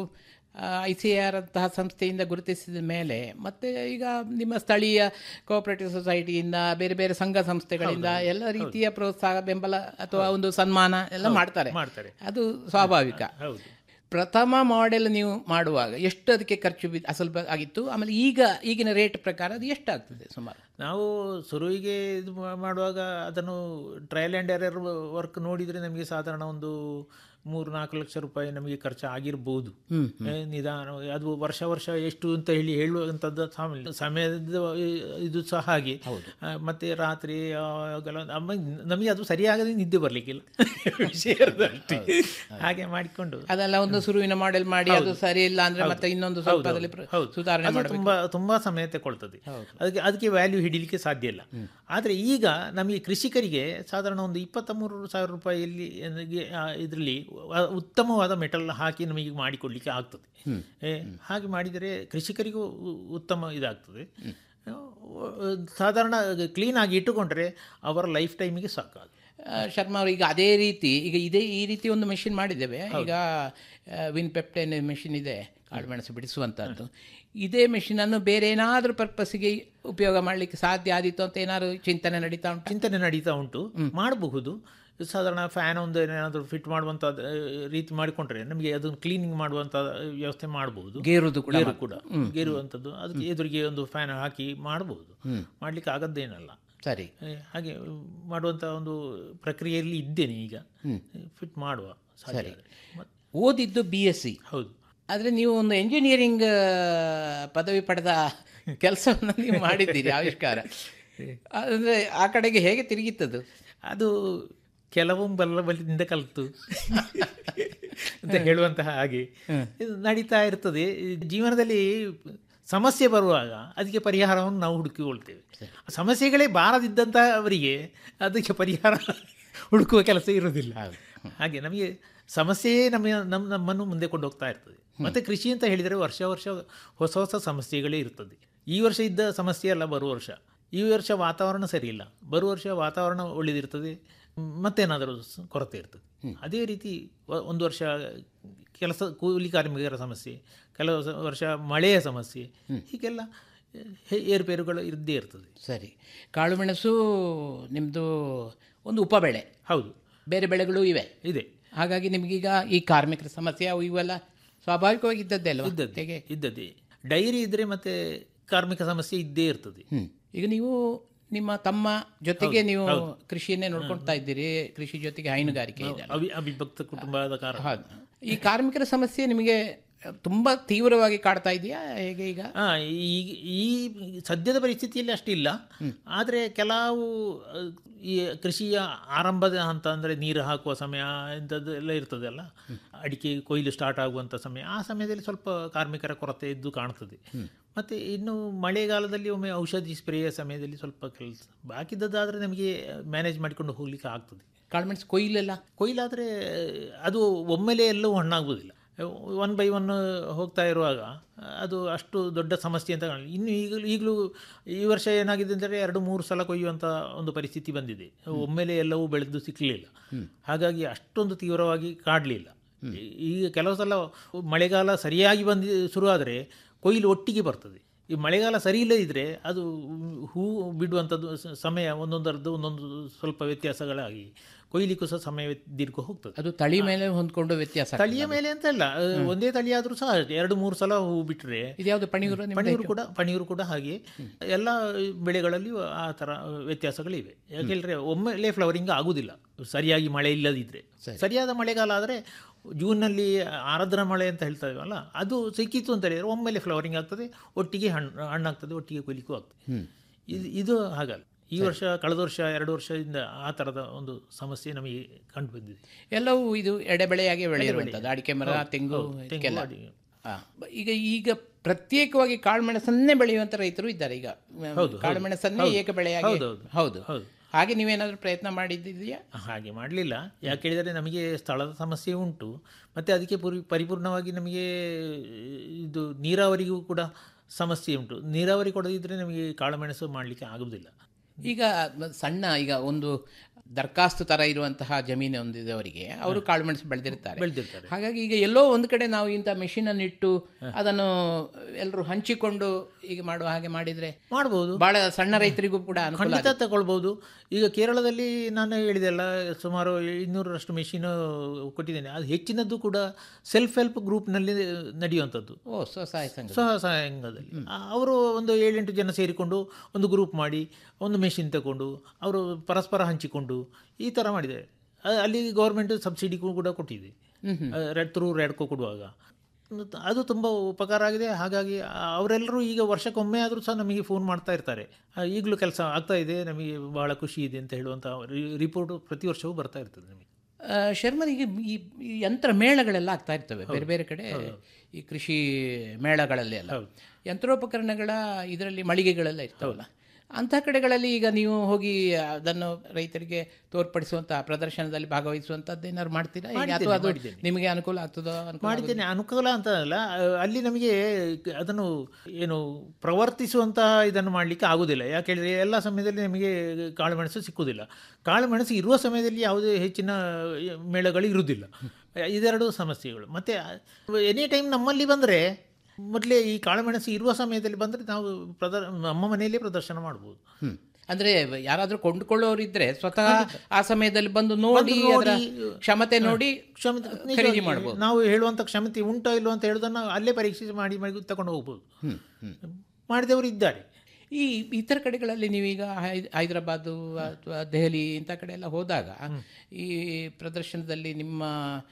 ಐ ಸಿ ಆರ್ ಅಂತಹ ಸಂಸ್ಥೆಯಿಂದ ಗುರುತಿಸಿದ ಮೇಲೆ ಮತ್ತೆ ಈಗ ನಿಮ್ಮ ಸ್ಥಳೀಯ ಕೋಆಪರೇಟಿವ್ ಸೊಸೈಟಿಯಿಂದ ಬೇರೆ ಬೇರೆ ಸಂಘ ಸಂಸ್ಥೆಗಳಿಂದ ಹೌದು, ಎಲ್ಲ ರೀತಿಯ ಪ್ರೋತ್ಸಾಹ ಬೆಂಬಲ ಅಥವಾ ಒಂದು ಸನ್ಮಾನ ಎಲ್ಲ ಹೌದು, ಮಾಡ್ತಾರೆ ಮಾಡ್ತಾರೆ. ಅದು ಸ್ವಾಭಾವಿಕ ಹೌದು ಪ್ರಥಮ ಮಾಡೆಲ್ ನೀವು ಮಾಡುವಾಗ ಎಷ್ಟು ಅದಕ್ಕೆ ಖರ್ಚು ಬಿ ಸ್ವಲ್ಪ ಆಗಿತ್ತು ಆಮೇಲೆ ಈಗ ಈಗಿನ ರೇಟ್ ಪ್ರಕಾರ ಅದು ಎಷ್ಟಾಗ್ತದೆ ಸುಮಾರು ನಾವು ಶುರುವಿಗೆ ಇದು ಮಾ- ಮಾಡುವಾಗ ಅದನ್ನು ಟ್ರಯಲ್ ಆ್ಯಂಡ್ ಎರರ್ ವರ್ಕ್ ನೋಡಿದರೆ ನಮಗೆ ಸಾಧಾರಣ ಒಂದು ಮೂರು ನಾಲ್ಕು ಲಕ್ಷ ರೂಪಾಯಿ ನಮಗೆ ಖರ್ಚು ಆಗಿರ್ಬೋದು ಹ್ಮ್, ಏ, ನಿಧಾನ ಅದು ವರ್ಷ ವರ್ಷ ಎಷ್ಟು ಅಂತ ಹೇಳಿ ಹೇಳುವಂಥದ್ದು ಸಾಮಾನ್ಯ ಸಮಯದ ಇದು ಸಹ ಹಾಗೆ ಆ, ಮತ್ತೆ ರಾತ್ರಿ ಆವಾಗೆಲ್ಲ ನಮ್ಮ- ನಮಗೆ ಅದು ಸರಿಯಾಗದೆ ನಿದ್ದೆ ಬರಲಿಕ್ಕಿಲ್ಲ ವಿಷಯ ಇರೋದು ಅಷ್ಟೇ. ಹಾಗೆ ಮಾಡಿಕೊಂಡು ಅದೆಲ್ಲ ಒಂದು ಶುರುವಿನ ಮಾಡೆಲ್ ಮಾಡಿ ಅದು ಹೌದು. ಸರಿ ಇಲ್ಲ ಅಂದ್ರೆ ಹೌದು. ಮತ್ತೆ ಇನ್ನೊಂದು ಹೌದು, ಸ್ವಲ್ಪ ಹೌದು, ಅದರಲ್ಲಿ ಪ್ರ- ಹೌದು. ಸುಧಾರಣೆ ಅದು ಮಾಡಬೇಕು ತುಂಬಾ ತುಂಬಾ ಸಮಯ ತಗೊಳ್ತದೆ ಅದಕ್ಕೆ ಅದಕ್ಕೆ ವ್ಯಾಲ್ಯೂ ಹಿಡಿಲಿಕ್ಕೆ ಸಾಧ್ಯ ಇಲ್ಲ ಆದರೆ ಈಗ ನಮಗೆ ಕೃಷಿಕರಿಗೆ ಸಾಧಾರಣ ಒಂದು ಇಪ್ಪತ್ತ ಮೂರು ಸಾವಿರ ರೂಪಾಯಿಯಲ್ಲಿ ಇದರಲ್ಲಿ ಉತ್ತಮವಾದ ಮೆಟಲ್ ಹಾಕಿ ನಮಗೆ ಮಾಡಿಕೊಡ್ಲಿಕ್ಕೆ ಆಗ್ತದೆ ಏ, ಹಾಗೆ ಮಾಡಿದರೆ ಕೃಷಿಕರಿಗೂ ಉ- ಉತ್ತಮ ಇದಾಗ್ತದೆ ಸಾಧಾರಣ ಕ್ಲೀನ್ ಆಗಿ ಇಟ್ಟುಕೊಂಡ್ರೆ ಅವರ ಲೈಫ್ ಟೈಮಿಗೆ ಸಾಕು ಆ, ಶರ್ಮಾ ಅವರು ಈಗ ಅದೇ ರೀತಿ ಈಗ ಇದೇ ಈ ರೀತಿ ಒಂದು ಮೆಷಿನ್ ಮಾಡಿದ್ದೇವೆ ಈಗ ವಿನ್ ಪೆಪ್ಟೆನ್ ಮೆಷಿನ್ ಇದೆ ಕಾಳುಮೆಣಸು ಬಿಡಿಸುವಂಥದ್ದು ಇದೇ ಮೆಷಿನನ್ನು ಬೇರೆ ಏನಾದರೂ ಪರ್ಪಸ್ಗೆ ಉಪಯೋಗ ಮಾಡಲಿಕ್ಕೆ ಸಾಧ್ಯ ಆದೀತು ಅಂತ ಏನಾದ್ರು ಚಿಂತನೆ ನಡೀತಾ ಉಂಟು ಚಿಂತನೆ ನಡೀತಾ ಉಂಟು ಮಾಡಬಹುದು ಸಾಧಾರಣ ಫ್ಯಾನ್ ಒಂದು ಏನಾದರೂ ಫಿಟ್ ಮಾಡುವಂಥ ರೀತಿ ಮಾಡಿಕೊಂಡ್ರೆ ನಮಗೆ ಅದನ್ನು ಕ್ಲೀನಿಂಗ್ ಮಾಡುವಂಥ ವ್ಯವಸ್ಥೆ ಮಾಡಬಹುದು ಗೇರುದು ಕೂಡ ಗೇರು ಮಾಡ್- ಕೂಡ ಹ್ಮ್. ಗೇರುವಂಥದ್ದು ಅದಕ್ಕೆ ಎದುರಿಗೆ ಒಂದು ಫ್ಯಾನ್ ಹಾಕಿ ಮಾಡಬಹುದು ಮಾಡಲಿಕ್ಕೆ ಆಗದ್ದೇನಲ್ಲ ಸರಿ ಏ, ಹಾಗೆ ಮಾಡುವಂಥ ಒಂದು ಪ್ರಕ್ರಿಯೆಯಲ್ಲಿ ಇದ್ದೇನೆ ಈಗ ಫಿಟ್ ಮಾಡುವ ಸಾಧ್ಯ ಸರಿ. ಆದರೆ. ಮತ್- ಓದಿದ್ದು ಬಿ ಎಸ್ ಸಿ ಹೌದು ಆದರೆ ನೀವು ಒಂದು ಎಂಜಿನಿಯರಿಂಗ್ ಪದವಿ ಪಡೆದ ಕೆಲಸವನ್ನು ನೀವು ಮಾಡಿದ್ದೀರಿ ಆವಿಷ್ಕಾರ ಅಂದರೆ ಆ ಕಡೆಗೆ ಹೇಗೆ ತಿರುಗಿತ್ತದು ಅದು ಕೆಲವು ಬಲ್ಲ ಬಲಿಯಿಂದ ಕಲಿತು ಅಂತ ಹೇಳುವಂತಹ ಹಾಗೆ ಇದು ನಡೀತಾ ಇರ್ತದೆ ಈ ಜೀವನದಲ್ಲಿ ಸಮಸ್ಯೆ ಬರುವಾಗ ಅದಕ್ಕೆ ಪರಿಹಾರವನ್ನು ನಾವು ಹುಡುಕಿಕೊಳ್ತೇವೆ ಆ ಸಮಸ್ಯೆಗಳೇ ಬಾರದಿದ್ದಂಥವರಿಗೆ ಅದಕ್ಕೆ ಪರಿಹಾರ ಹುಡುಕುವ ಕೆಲಸ ಇರುವುದಿಲ್ಲ ಹಾಗೆ ನಮಗೆ ಸಮಸ್ಯೆಯೇ ನಮ್ಮ ನಮ್ಮ ನಮ್ಮನ್ನು ಮುಂದೆ ಕೊಂಡು ಹೋಗ್ತಾ ಇರ್ತದೆ ಮತ್ತು ಕೃಷಿ ಅಂತ ಹೇಳಿದರೆ ವರ್ಷ ವರ್ಷ ಹೊಸ ಹೊಸ ಸಮಸ್ಯೆಗಳೇ ಇರ್ತದೆ ಈ ವರ್ಷ ಇದ್ದ ಸಮಸ್ಯೆ ಅಲ್ಲ ಬರುವ ವರ್ಷ ಈ ವರ್ಷ ವಾತಾವರಣ ಸರಿ ಇಲ್ಲ ಬರುವ ವರ್ಷ ವಾತಾವರಣ ಒಳ್ಳೆದಿರ್ತದೆ ಮತ್ತೇನಾದರೂ ಸ- ಕೊರತೆ ಇರ್ತದೆ ಅದೇ ರೀತಿ ವ- ಒಂದು ವರ್ಷ ಕೆಲಸ ಕೂಲಿ ಕಾರ್ಮಿಕರ ಸಮಸ್ಯೆ ಕೆಲವು ಸ- ವರ್ಷ ಮಳೆಯ ಸಮಸ್ಯೆ ಹೀಗೆಲ್ಲ ಹೇ- ಏರುಪೇರುಗಳು ಇದ್ದೇ ಇರ್ತದೆ ಸರಿ ಕಾಳುಮೆಣಸು ನಿಮ್ಮದು ಒಂದು ಉಪಬೆಳೆ ಹೌದು ಬೇರೆ ಬೆಳೆಗಳು ಇವೆ ಇದೆ ಹಾಗಾಗಿ ನಿಮಗೀಗ ಈ ಕಾರ್ಮಿಕರ ಸಮಸ್ಯೆ ಅವು ಇವೆಲ್ಲ ಸ್ವಾಭಾವಿಕವಾಗಿ ಇದ್ದದ್ದೇ ಅಲ್ವಾ ಇದ್ದದ್ದೇ ಹೇಗೆ ಇದ್ದದ್ದೇ ಡೈರಿ ಇದ್ದರೆ ಮತ್ತೆ ಕಾರ್ಮಿಕ ಸಮಸ್ಯೆ ಇದ್ದೇ ಇರ್ತದೆ ಹ್ಮ್. ಈಗ ನೀವು ನಿಮ್ಮ ತಮ್ಮ ಜೊತೆಗೆ ಹೌದು, ನೀವು ಹೌದು. ಕೃಷಿಯನ್ನೇ ನೋಡ್ಕೊಳ್ತಾ ಇದ್ದೀರಿ ಕೃಷಿ ಜೊತೆಗೆ ಹೈನುಗಾರಿಕೆ ಇದೆ ಅವಿ ಅವಿಭಕ್ತ ಕುಟುಂಬದ ಕಾರಣ ಹೌದು ಈ ಕಾರ್ಮಿಕರ ಸಮಸ್ಯೆ ನಿಮಗೆ ತುಂಬಾ ತೀವ್ರವಾಗಿ ಕಾಡ್ತಾ ಇದೆಯಾ ಹೇಗೆ ಈಗ ಆ, ಈ ಈ ಸದ್ಯದ ಪರಿಸ್ಥಿತಿಯಲ್ಲಿ ಅಷ್ಟಿಲ್ಲ ಆದರೆ ಕೆಲವು ಆ, ಈ ಕೃಷಿಯ ಆರಂಭದ ಹಂತ ಅಂದರೆ ನೀರು ಹಾಕುವ ಸಮಯ ಇಂಥದ್ದು ಎಲ್ಲ ಇರ್ತದಲ್ಲ ಅಡಿಕೆ ಕೊಯ್ಲು ಸ್ಟಾರ್ಟ್ ಆಗುವಂಥ ಸಮಯ ಆ ಸಮಯದಲ್ಲಿ ಸ್ವಲ್ಪ ಕಾರ್ಮಿಕರ ಕೊರತೆ ಇದ್ದು ಕಾಣ್ತದೆ ಮತ್ತು ಇನ್ನು ಮಳೆಗಾಲದಲ್ಲಿ ಒಮ್ಮೆ ಔಷಧಿ ಸ್ಪ್ರೇಯ ಸಮಯದಲ್ಲಿ ಸ್ವಲ್ಪ ಕೆಲಸ ಬಾಕಿದ್ದದಾದರೆ ನಮಗೆ ಮ್ಯಾನೇಜ್ ಮಾಡಿಕೊಂಡು ಹೋಗ್ಲಿಕ್ಕೆ ಆಗ್ತದೆ ಕಾಳುಮೆಣಸು ಕೊಯ್ಲೆಲ್ಲ ಕೊಯ್ಲಾದರೆ ಅದು ಒಮ್ಮೆಲೆ ಎಲ್ಲವೂ ಹಣ್ಣಾಗುವುದಿಲ್ಲ ಒನ್ ಬೈ ಒನ್ ಹೋಗ್ತಾ ಇರುವಾಗ ಅದು ಅಷ್ಟು ದೊಡ್ಡ ಸಮಸ್ಯೆ ಅಂತ ಕಾಣಲಿಲ್ಲ ಇನ್ನು ಈಗಲೂ ಈಗಲೂ ಈ ವರ್ಷ ಏನಾಗಿದೆ ಅಂದರೆ ಎರಡು ಮೂರು ಸಲ ಕೊಯ್ಯುವಂಥ ಒಂದು ಪರಿಸ್ಥಿತಿ ಬಂದಿದೆ ಒಮ್ಮೆಲೆ ಎಲ್ಲವೂ ಬೆಳೆದು ಸಿಕ್ಕಲಿಲ್ಲ ಹಾಗಾಗಿ ಅಷ್ಟೊಂದು ತೀವ್ರವಾಗಿ ಕಾಡಲಿಲ್ಲ ಈಗ ಕೆಲವು ಸಲ ಮಳೆಗಾಲ ಸರಿಯಾಗಿ ಬಂದು ಶುರುವಾದರೆ ಕೊಯ್ಲು ಒಟ್ಟಿಗೆ ಬರ್ತದೆ ಈ ಮಳೆಗಾಲ ಸರಿ ಇಲ್ಲದಿದ್ದರೆ ಅದು ಹೂ ಬಿಡುವಂಥದ್ದು ಸ- ಸಮಯ ಒಂದೊಂದರದ್ದು ಒಂದೊಂದು ಸ್ವಲ್ಪ ವ್ಯತ್ಯಾಸಗಳಾಗಿ ಕೊಯ್ಲಿಕ್ಕೂ ಸಹ ಸಮಯ ದೀರ್ಘ ಹೋಗ್ತದೆ ಅದು ತಳಿ ಮೇಲೆ ಹೊಂದ್ಕೊಂಡು ವ್ಯತ್ಯಾಸ ಆಗ್ತದೆ. ತಳಿಯ ಮೇಲೆ ಅಂತ ಅಲ್ಲ ಅಹ್, ಒಂದೇ ತಳಿ ಆದರೂ ಸಹ ಎರಡು ಮೂರು ಸಲ ಹೂ ಬಿಟ್ಟರೆ ಇದ್ಯಾವುದು ಪಣಿಯೂರು ನಿಮ್ದು ಪಣಿಯೂರು ಹೇಗೆ? ಕೂಡ ಪಣಿಯೂರು ಕೂಡ ಹಾಗೆ ಎಲ್ಲ ಬೆಳೆಗಳಲ್ಲಿಯೂ ಆ ಥರ ವ್ಯತ್ಯಾಸಗಳಿವೆ ಯಾಕೆಂದರೆ ಒಮ್ಮೆಲೆ ಫ್ಲವರಿಂಗ್ ಆಗುವುದಿಲ್ಲ ಸರಿಯಾಗಿ ಮಳೆ ಇಲ್ಲದಿದ್ದರೆ ಸರಿಯಾದ ಮಳೆಗಾಲ ಆದರೆ ಜೂನ್ನಲ್ಲಿ ಆರದ್ರ ಮಳೆ ಅಂತ ಹೇಳ್ತಾ ಇದ್ದೀವಲ್ಲ ಅದು ಸಿಕ್ಕಿತ್ತು ಅಂತ ಹೇಳಿದರೆ ಒಮ್ಮೆಲೆ ಫ್ಲವರಿಂಗ್ ಆಗ್ತದೆ ಒಟ್ಟಿಗೆ ಹಣ್ಣು ಹಣ್ಣಾಗ್ತದೆ ಒಟ್ಟಿಗೆ ಕೊಯ್ಲಿಕ್ಕೂ ಆಗ್ತದೆ ಇದು ಇದು ಹಾಗಲ್ಲ ಈ ವರ್ಷ ಕಳೆದ ವರ್ಷ ಎರಡು ವರ್ಷದಿಂದ ಆ ಥರದ ಒಂದು ಸಮಸ್ಯೆ ನಮಗೆ ಕಂಡು ಬಂದಿದೆ ಎಲ್ಲವೂ ಇದು ಎಡೆಬೆಳೆಯಾಗಿ ಬೆಳೆಯಿರುವಂಥದ್ದು ಎಡೆಬೆಳೆ. ಅಡಿಕೆ ಮರ ಹೌದು, ತೆಂಗು ಹೌದು, ತೆಂಗು, ಇದಕ್ಕೆಲ್ಲ ಅಡಿಕೆ. ಆ, ಈಗ ಈಗ ಪ್ರತ್ಯೇಕವಾಗಿ ಕಾಳುಮೆಣಸನ್ನೇ ಬೆಳೆಯುವಂಥ ರೈತರು ಇದ್ದಾರೆ ಈಗ ಹೌದು, ಕಾಳುಮೆಣಸನ್ನೇ ಹೌದು. ಏಕ ಬೆಳೆಯಾಗಿ ಹೌದು, ಹೌದು. ಹೌದು ಹೌದು. ಹಾಗೆ ನೀವೇನಾದರೂ ಪ್ರಯತ್ನ ಮಾಡಿದ್ದಿದೆಯಾ ಹಾಗೆ ಮಾಡಲಿಲ್ಲ ಯಾಕೆ ಹೇಳಿದರೆ ನಮಗೆ ಸ್ಥಳದ ಸಮಸ್ಯೆ ಉಂಟು ಮತ್ತು ಅದಕ್ಕೆ ಪುರಿ ಪರಿಪೂರ್ಣವಾಗಿ ನಮಗೆ ಇದು ನೀರಾವರಿಗೂ ಕೂಡ ಸಮಸ್ಯೆ ಉಂಟು ನೀರಾವರಿ ಕೊಡದಿದ್ದರೆ ನಮಗೆ ಕಾಳುಮೆಣಸು ಮಾಡಲಿಕ್ಕೆ ಆಗುವುದಿಲ್ಲ ಈಗ ಸಣ್ಣ ಈಗ ಒಂದು ದರ್ಖಾಸ್ತು ತರ ಇರುವಂತಹ ಜಮೀನು ಹೊಂದಿದವರಿಗೆ ಅವರು ಕಾಳುಮೆಣಸು ಬೆಳೆದಿರ್ತಾರೆ ಬೆಳೆದಿರ್ತಾರೆ ಹಾಗಾಗಿ ಈಗ ಎಲ್ಲೋ ಒಂದು ಕಡೆ ನಾವು ಇಂಥ ಮೆಷಿನ್ ಅನ್ನು ಇಟ್ಟು ಅದನ್ನು ಎಲ್ಲರೂ ಹಂಚಿಕೊಂಡು ಈಗ ಮಾಡುವ ಹಾಗೆ ಮಾಡಿದ್ರೆ ಮಾಡ್ಬೋದು ಬಹಳ ಸಣ್ಣ ರೈತರಿಗೂ ಕೂಡ ಅನುಕೂಲ ಖಂಡಿತ ತಗೊಳ್ಬೋದು ಈಗ ಕೇರಳದಲ್ಲಿ ನಾನು ಹೇಳಿದೆಲ್ಲ ಸುಮಾರು ಇನ್ನೂರರಷ್ಟು ಮೆಷಿನ್ ಕೊಟ್ಟಿದ್ದೇನೆ ಅದು ಹೆಚ್ಚಿನದ್ದು ಕೂಡ ಸೆಲ್ಫ್ ಹೆಲ್ಪ್ ಗ್ರೂಪ್ನಲ್ಲಿ ನಡೆಯುವಂಥದ್ದು ಓ ಸ್ವಸಹಾಯ ಸಂಘ ಸ್ವಸಹಾಯ ಸಂಘದಲ್ಲಿ ಅವರು ಒಂದು ಏಳೆಂಟು ಜನ ಸೇರಿಕೊಂಡು ಒಂದು ಗ್ರೂಪ್ ಮಾಡಿ ಒಂದು ಮೆಷಿನ್ ತಗೊಂಡು ಅವರು ಪರಸ್ಪರ ಹಂಚಿಕೊಂಡು ಈ ಥರ ಮಾಡಿದ್ದಾರೆ ಅ- ಅಲ್ಲಿ ಗೌರ್ಮೆಂಟ್ ಸಬ್ಸಿಡಿ ಕೂಡ ಕೊಟ್ಟಿದೆ ರೆಡ್ ಥ್ರೂ ರೆಡ್ಕೋ ಕೊಡುವಾಗ ಮತ್ತು ಅದು ತುಂಬ ಉಪಕಾರ ಆಗಿದೆ ಹಾಗಾಗಿ ಆ- ಅವರೆಲ್ಲರೂ ಈಗ ವರ್ಷಕ್ಕೊಮ್ಮೆ ಆದರೂ ಸಹ ನಮಗೆ ಫೋನ್ ಮಾಡ್ತಾ ಇರ್ತಾರೆ ಆ, ಈಗಲೂ ಕೆಲಸ ಆಗ್ತಾ ಇದೆ ನಮಗೆ ಬಹಳ ಖುಷಿ ಇದೆ ಅಂತ ಹೇಳುವಂಥ ರಿಪೋರ್ಟು ಪ್ರತಿ ವರ್ಷವೂ ಬರ್ತಾ ಇರ್ತದೆ ನಮಗೆ ಆ, ಶರ್ಮನಿಗೆ ಈ ಈ ಯಂತ್ರ ಮೇಳಗಳೆಲ್ಲ ಆಗ್ತಾ ಇರ್ತವೆ ಬೇರೆ ಬೇರೆ ಕಡೆ ಈ ಕೃಷಿ ಮೇಳಗಳಲ್ಲಿ ಎಲ್ಲ ಯಂತ್ರೋಪಕರಣಗಳ ಇದರಲ್ಲಿ ಮಳಿಗೆಗಳೆಲ್ಲ ಇರ್ತಾವಲ್ಲ ಅಂಥ ಕಡೆಗಳಲ್ಲಿ ಈಗ ನೀವು ಹೋಗಿ ಅದನ್ನು ರೈತರಿಗೆ ತೋರ್ಪಡಿಸುವಂತಹ ಪ್ರದರ್ಶನದಲ್ಲಿ ಭಾಗವಹಿಸುವಂಥದ್ದು ಏನಾದ್ರು ಮಾಡ್ತೀರಾ ಈಗ ಮಾಡಿದ್ದೇನೆ, ಅಥವಾ ಅದು ಮಾಡಿದ್ದೇನೆ. ನಿಮಗೆ ಅನುಕೂಲ ಆಗ್ತದೋ ಅನುಕೂಲ ಮಾಡಿದ್ದೇನೆ ಅನುಕೂಲ ಅಂತ ಅಲ್ಲ ಅಹ್, ಅಲ್ಲಿ ನಮಗೆ ಕ- ಅದನ್ನು ಏನು ಪ್ರವರ್ತಿಸುವಂತಹ ಇದನ್ನು ಮಾಡಲಿಕ್ಕೆ ಆಗುವುದಿಲ್ಲ ಯಾಕೆ ಹೇಳಿದರೆ ಎಲ್ಲ ಸಮಯದಲ್ಲಿ ನಮಗೆ ಕಾಳುಮೆಣಸು ಸಿಕ್ಕುವುದಿಲ್ಲ ಕಾಳುಮೆಣಸು ಇರುವ ಸಮಯದಲ್ಲಿ ಯಾವುದೇ ಹೆಚ್ಚಿನ ಅಹ್, ಮೇಳಗಳು ಇರುವುದಿಲ್ಲ ಇದೆರಡು ಸಮಸ್ಯೆಗಳು ಮತ್ತು ಎನಿ ಟೈಮ್ ನಮ್ಮಲ್ಲಿ ಬಂದರೆ ಮೊದಲೇ ಈ ಕಾಳುಮೆಣಸು ಇರುವ ಸಮಯದಲ್ಲಿ ಬಂದರೆ ನಾವು ಪ್ರದರ್ ನಮ್ಮ ಮನೆಯಲ್ಲೇ ಪ್ರದರ್ಶನ ಮಾಡ್ಬೋದು ಹ್ಮ್. ಅಂದ್ರೆ ಯಾರಾದ್ರೂ ಕೊಂಡುಕೊಳ್ಳೋರಿದ್ರೆ ಸ್ವತಃ ಆ ಸಮಯದಲ್ಲಿ ಬಂದು ನೋಡಿ ಅದರ ಕ್ಷಮತೆ ನೋಡಿ ಕ್ಷಮತೆ ಖರೀದಿ ನಿಜವಾಗಿ ಮಾಡ್ಬೋದು ನಾವು ಹೇಳುವಂಥ ಕ್ಷಮತೆ ಉಂಟೋ ಇಲ್ಲೋ ಅಂತ ಹೇಳೋದನ್ನು ಅಲ್ಲೇ ಪರೀಕ್ಷೆ ಮಾಡಿ ಮಾಡಿ ತಗೊಂಡು ಹೋಗ್ಬೋದು ಹ್ಮ್, ಹ್ಮ್. ಮಾಡಿದವರು ಇದ್ದಾರೆ ಈ ಇತರ ಕಡೆಗಳಲ್ಲಿ ನೀವೀಗ ಹೈ- ಹೈದರಾಬಾದು ಅಥವಾ ದೆಹಲಿ ಇಂಥ ಕಡೆ ಎಲ್ಲ ಹೋದಾಗ ಈ ಪ್ರದರ್ಶನದಲ್ಲಿ ನಿಮ್ಮ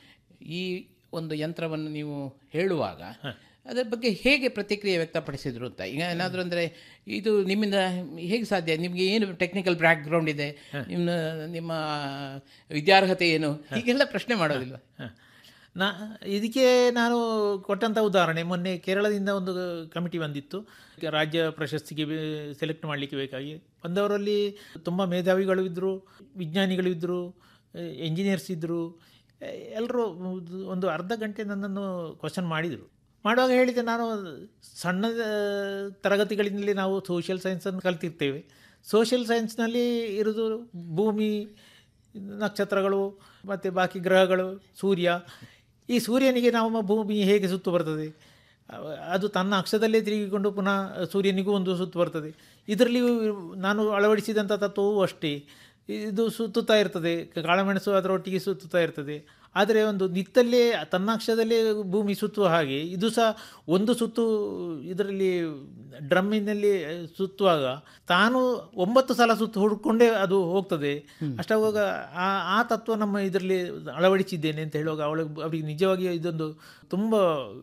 ಈ ಒಂದು ಯಂತ್ರವನ್ನು ನೀವು ಹೇಳುವಾಗ ಅದರ ಬಗ್ಗೆ ಹೇಗೆ ಪ್ರತಿಕ್ರಿಯೆ ವ್ಯಕ್ತಪಡಿಸಿದ್ರು ಅಂತ ಈಗ ಏನಾದರೂ ಅಂದರೆ ಇದು ನಿಮ್ಮಿಂದ ಹೇಗೆ ಸಾಧ್ಯ ನಿಮಗೆ ಏನು ಟೆಕ್ನಿಕಲ್ ಬ್ಯಾಕ್ಗ್ರೌಂಡ್ ಇದೆ ನಿಮ್ಮ ನಿಮ್ಮ ವಿದ್ಯಾರ್ಹತೆ ಏನು ಹೀಗೆಲ್ಲ ಪ್ರಶ್ನೆ ಮಾಡೋದಿಲ್ವ ನಾ ಇದಕ್ಕೆ ನಾನು ಕೊಟ್ಟಂಥ ಉದಾಹರಣೆ ಮೊನ್ನೆ ಕೇರಳದಿಂದ ಒಂದು ಕಮಿಟಿ ಬಂದಿತ್ತು ರಾಜ್ಯ ಪ್ರಶಸ್ತಿಗೆ ಸೆಲೆಕ್ಟ್ ಮಾಡಲಿಕ್ಕೆ ಬೇಕಾಗಿ ಬಂದವರಲ್ಲಿ ತುಂಬ ಮೇಧಾವಿಗಳು ಇದ್ದರು ವಿಜ್ಞಾನಿಗಳು ಇದ್ದರು ಎಂಜಿನಿಯರ್ಸ್ ಇದ್ದರು ಎಲ್ಲರೂ ಒಂದು ಅರ್ಧ ಗಂಟೆ ನನ್ನನ್ನು ಕ್ವಶನ್ ಮಾಡಿದರು ಮಾಡುವಾಗ ಹೇಳಿದೆ ನಾನು ಸಣ್ಣ ಆ, ತರಗತಿಗಳಿಂದಲೇ ನಾವು ಸೋಷಿಯಲ್ ಸೈನ್ಸನ್ನು ಕಲ್ತಿರ್ತೇವೆ ಸೋಷಿಯಲ್ ಸೈನ್ಸ್ನಲ್ಲಿ ಇರೋದು ಭೂಮಿ ನಕ್ಷತ್ರಗಳು ಮತ್ತು ಬಾಕಿ ಗ್ರಹಗಳು ಸೂರ್ಯ ಈ ಸೂರ್ಯನಿಗೆ ನಮ್ಮ ಭೂಮಿ ಹೇಗೆ ಸುತ್ತು ಬರ್ತದೆ ಅವ- ಅದು ತನ್ನ ಅಕ್ಷದಲ್ಲೇ ತಿರುಗಿಕೊಂಡು ಪುನಃ ಸೂರ್ಯನಿಗೂ ಒಂದು ಸುತ್ತು ಬರ್ತದೆ ಇದರಲ್ಲಿ ನಾನು ಅಳವಡಿಸಿದಂಥ ತತ್ವವೂ ಅಷ್ಟೇ ಇದು ಸುತ್ತುತ್ತಾ ಇರ್ತದೆ ಕಾಳುಮೆಣಸು ಅದರೊಟ್ಟಿಗೆ ಸುತ್ತುತ್ತಾ ಇರ್ತದೆ ಆದರೆ ಒಂದು ನಿತ್ತಲ್ಲೇ ತನ್ನ ಅಕ್ಷದಲ್ಲೇ ಭೂಮಿ ಸುತ್ತುವ ಹಾಗೆ ಇದು ಸಹ ಒಂದು ಸುತ್ತು ಇದರಲ್ಲಿ ಡ್ರಮ್ಮಿನಲ್ಲಿ ಸುತ್ತುವಾಗ ತಾನು ಒಂಬತ್ತು ಸಲ ಸುತ್ತು ಹುಡ್ಕೊಂಡೇ ಅದು ಹೋಗ್ತದೆ ಅಷ್ಟಾಗುವಾಗ ಆ ಆ ತತ್ವ ನಮ್ಮ ಇದರಲ್ಲಿ ಅಳವಡಿಸಿದ್ದೇನೆ ಅಂತ ಹೇಳುವಾಗ ಅವಳಿಗೆ ಅವರಿಗೆ ನಿಜವಾಗಿ ಇದೊಂದು ತುಂಬ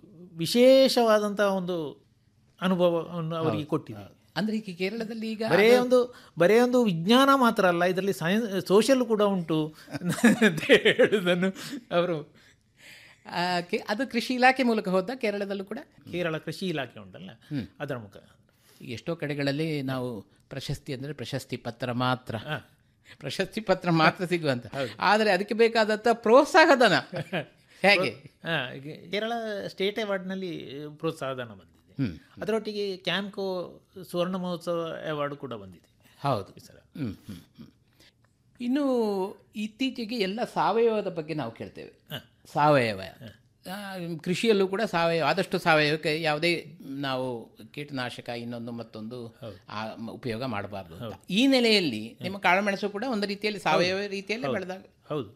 ವಿಶೇಷವಾದಂಥ ಒಂದು ಅನುಭವವನ್ನು ಅವರಿಗೆ ಕೊಟ್ಟಿದೆ ಅಂದ್ರೆ ಈಗ ಕೇರಳದಲ್ಲಿ ಈಗ ಬರೇ ಒಂದು ಬರೇ ಒಂದು ವಿಜ್ಞಾನ ಮಾತ್ರ ಅಲ್ಲ ಇದರಲ್ಲಿ ಸೈನ್ಸ್ ಸೋಷಿಯಲ್ ಕೂಡ ಉಂಟು ಅಂತ ಹೇಳುವುದನ್ನು ಅವರು ಆ, ಕೆ- ಅದು ಕೃಷಿ ಇಲಾಖೆ ಮೂಲಕ ಹೋದ ಕೇರಳದಲ್ಲೂ ಕೂಡ ಕೇರಳ ಕೃಷಿ ಇಲಾಖೆ ಉಂಟಲ್ಲ ಅದರ ಮುಖ ಎಷ್ಟೋ ಕಡೆಗಳಲ್ಲಿ ನಾವು ಪ್ರಶಸ್ತಿ ಅಂದರೆ ಪ್ರಶಸ್ತಿ ಪತ್ರ ಮಾತ್ರ ಪ್ರಶಸ್ತಿ ಪತ್ರ ಮಾತ್ರ ಸಿಗುವಂತ ಆದರೆ ಅದಕ್ಕೆ ಬೇಕಾದಂಥ ಪ್ರೋತ್ಸಾಹಧನ ಹೇಗೆ ಹಾ, ಈಗ ಕೇರಳ ಸ್ಟೇಟ್ ಅವಾರ್ಡ್ನಲ್ಲಿ ಪ್ರೋತ್ಸಾಹಧನ ಬಂದಿದೆ ಅದರೊಟ್ಟಿಗೆ ಕ್ಯಾಂಕೋ ಸುವರ್ಣ ಮಹೋತ್ಸವ ಅವಾರ್ಡ್ ಕೂಡ ಬಂದಿದೆ ಹೌದು ಹ್ಮ್, ಹ್ಮ್, ಹ್ಮ್. ಇನ್ನು ಇತ್ತೀಚೆಗೆ ಎಲ್ಲ ಸಾವಯವದ ಬಗ್ಗೆ ನಾವು ಕೇಳ್ತೇವೆ ಸಾವಯವ ಆ, ಕೃಷಿಯಲ್ಲೂ ಕೂಡ ಸಾವಯವ ಆದಷ್ಟು ಸಾವಯವಕ್ಕೆ ಯಾವುದೇ ನಾವು ಕೀಟನಾಶಕ ಇನ್ನೊಂದು ಮತ್ತೊಂದು ಆ, ಮ- ಉಪಯೋಗ ಮಾಡಬಾರ್ದು ಅಂತ. ಈ ನೆಲೆಯಲ್ಲಿ ನಿಮ್ಮ ಕಾಳುಮೆಣಸು ಕೂಡ ಒಂದು ರೀತಿಯಲ್ಲಿ ಸಾವಯವ ರೀತಿಯಲ್ಲಿ ಬೆಳೆದಾಗ ಹೌದು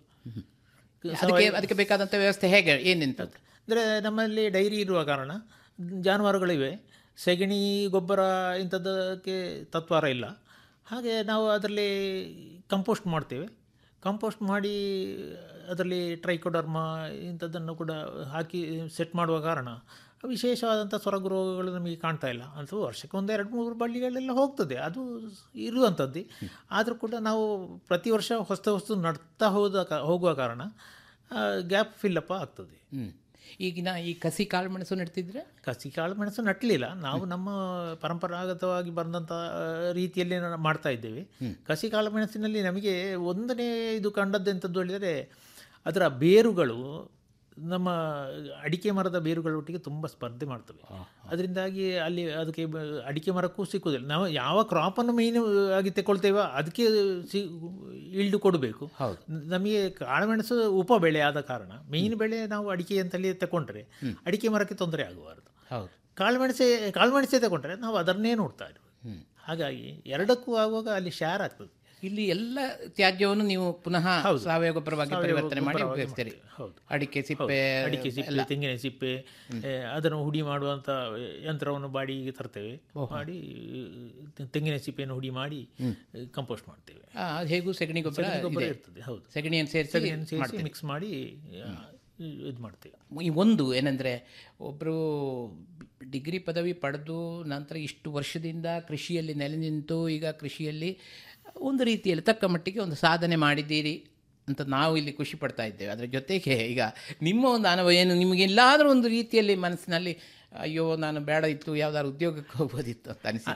ಅದಕ್ಕೆ ಅದಕ್ಕೆ ಬೇಕಾದಂಥ ವ್ಯವಸ್ಥೆ ಹೇಗೆ ಏನೆಂತ ಅಂದರೆ ನಮ್ಮಲ್ಲಿ ಡೈರಿ ಇರುವ ಕಾರಣ ಜಾನುವಾರುಗಳಿವೆ ಸೆಗಣಿ ಗೊಬ್ಬರ ಇಂಥದ್ದಕ್ಕೆ ತತ್ವಾರ ಇಲ್ಲ ಹಾಗೆ ನಾವು ಅದರಲ್ಲಿ ಕಂಪೋಸ್ಟ್ ಮಾಡ್ತೇವೆ ಕಂಪೋಸ್ಟ್ ಮಾಡಿ ಅದರಲ್ಲಿ ಟ್ರೈಕೋಡರ್ಮ ಇಂಥದ್ದನ್ನು ಕೂಡ ಹಾಕಿ ಸೆಟ್ ಮಾಡುವ ಕಾರಣ ವಿಶೇಷವಾದಂಥ ಸೊರಗು ರೋಗಗಳು ನಮಗೆ ಕಾಣ್ತಾ ಇಲ್ಲ ಅಂತೂ ವರ್ಷಕ್ಕೆ ಒಂದು ಎರಡು ಮೂರು ಬಳ್ಳಿಗಳೆಲ್ಲ ಹೋಗ್ತದೆ ಅದು ಇರುವಂಥದ್ದು ಆದರೂ ಕೂಡ ನಾವು ಪ್ರತಿ ವರ್ಷ ಹೊಸ ಹೊಸ ನಡ್ತಾ ಹೋದ ಕಾ- ಹೋಗುವ ಕಾರಣ ಗ್ಯಾಪ್ ಫಿಲ್ಲಪ್ ಆಗ್ತದೆ ಹ್ಮ್. ಈಗಿನ ಈ ಕಸಿ ಕಾಳುಮೆಣಸು ನೆಡ್ತಿದ್ರೆ ಕಸಿ ಕಾಳು ಮೆಣಸು ನಟ್ಟಲಿಲ್ಲ ನಾವು ನಮ್ಮ ಪರಂಪರಾಗತವಾಗಿ ಬಂದಂಥ ರೀತಿಯಲ್ಲಿ ನಾವು ಮಾಡ್ತಾ ಇದ್ದೇವೆ ಕಸಿ ಕಾಳು ಮೆಣಸಿನಲ್ಲಿ ನಮಗೆ ಒಂದನೇ ಇದು ಕಂಡದ್ದೆಂಥದ್ದು ಹೇಳಿದರೆ ಅದರ ಬೇರುಗಳು ನಮ್ಮ ಅಡಿಕೆ ಮರದ ಬೇರುಗಳೊಟ್ಟಿಗೆ ತುಂಬ ಸ್ಪರ್ಧೆ ಮಾಡ್ತವೆ ಅದರಿಂದಾಗಿ ಅಲ್ಲಿ ಅದಕ್ಕೆ ಬ- ಅಡಿಕೆ ಮರಕ್ಕೂ ಸಿಕ್ಕುವುದಿಲ್ಲ ನಾವು ಯಾವ ಕ್ರಾಪನ್ನು ಮೇಯ್ನ್ ಆಗಿ ತಗೊಳ್ತೇವೋ ಅದಕ್ಕೆ ಸಿ ಇಲ್ಡು ಕೊಡಬೇಕು ನಮಗೆ ಕಾಳುಮೆಣಸು ಉಪ ಬೆಳೆ ಆದ ಕಾರಣ ಮೇಯ್ನ್ ಬೆಳೆ ನಾವು ಅಡಿಕೆ ಅಂತಲ್ಲಿ ತಗೊಂಡ್ರೆ ಅಡಿಕೆ ಮರಕ್ಕೆ ತೊಂದರೆ ಆಗಬಾರ್ದು ಹೌದು ಕಾಳುಮೆಣಸೆ ಕಾಳುಮೆಣಸೆ ತಗೊಂಡ್ರೆ ನಾವು ಅದನ್ನೇ ನೋಡ್ತಾ ಇರ್ಬೇಕು ಹಾಗಾಗಿ ಎರಡಕ್ಕೂ ಆಗುವಾಗ ಅಲ್ಲಿ ಶೇರ್ ಆಗ್ತದೆ ಇಲ್ಲಿ ಎಲ್ಲ ತ್ಯಾಜ್ಯವನ್ನು ನೀವು ಪುನಃ ಸಾವಯವ ಗೊಬ್ಬರವಾಗಿ ಸಾವಯವ ಪರಿವರ್ತನೆ ಮಾಡಿ ಗೊಬ್ಬರವಾಗಿ ಉಪಯೋಗಿಸ್ತೀರಿ ಮಾಡ್ತೇವೆ. ಹೌದು. ಅಡಿಕೆ ಸಿಪ್ಪೆ ಹೌದು. ಅಡಿಕೆ ಸಿಪ್ಪೆ ಎಲ್ಲ. ತೆಂಗಿನ ಸಿಪ್ಪೆ ಏ, ಅದನ್ನು ಹುಡಿ ಮಾಡುವಂಥ ಯಂತ್ರವನ್ನು ಬಾಡಿಗೆ ತರ್ತೇವೆ ಮಾಡಿ ತೆಂಗಿನ ಸಿಪ್ಪೆಯನ್ನು ಹುಡಿ ಮಾಡಿ ಕಂಪೋಸ್ಟ್ ಮಾಡ್ತೇವೆ ಆ, ಅದು ಹೇಗೂ ಸೆಗಣಿ ಗೊಬ್ಬರ ಸೆಗಣಿ ಗೊಬ್ಬರ ಇದೆ. ಇರ್ತದೆ ಹೌದು ಸೆಗಣಿಯನ್ನು ಸೇರಿಸಿ ಸೆಗಣಿಯನ್ನು ಸೇರಿಸಿ ಮಾಡ್ತೀರಿ. ಮಿಕ್ಸ್ ಮಾಡಿ ಇದು ಮಾಡ್ತೇವೆ ಈ ಒಂದು ಏನಂದರೆ ಒಬ್ಬರು ಡಿಗ್ರಿ ಪದವಿ ಪಡೆದು ನಂತರ ಇಷ್ಟು ವರ್ಷದಿಂದ ಕೃಷಿಯಲ್ಲಿ ನೆಲೆ ನಿಂತು ಈಗ ಕೃಷಿಯಲ್ಲಿ ಒಂದು ರೀತಿಯಲ್ಲಿ ತಕ್ಕ ಮಟ್ಟಿಗೆ ಒಂದು ಸಾಧನೆ ಮಾಡಿದ್ದೀರಿ ಅಂತ ನಾವು ಇಲ್ಲಿ ಖುಷಿ ಪಡ್ತಾ ಇದ್ದೇವೆ ಅದರ ಜೊತೆಗೆ ಈಗ ನಿಮ್ಮ ಒಂದು ಅನುಭವ ಏನು ನಿಮಗೆ ಎಲ್ಲಾದರೂ ಒಂದು ರೀತಿಯಲ್ಲಿ ಮನಸ್ಸಿನಲ್ಲಿ ಅಯ್ಯೋ ನಾನು ಬೇಡ ಇತ್ತು ಯಾವ್ದಾದ್ರು ಉದ್ಯೋಗಕ್ಕೆ ಹೋಗ್ಬೋದಿತ್ತು ಅಂತ ಅನಿಸಿ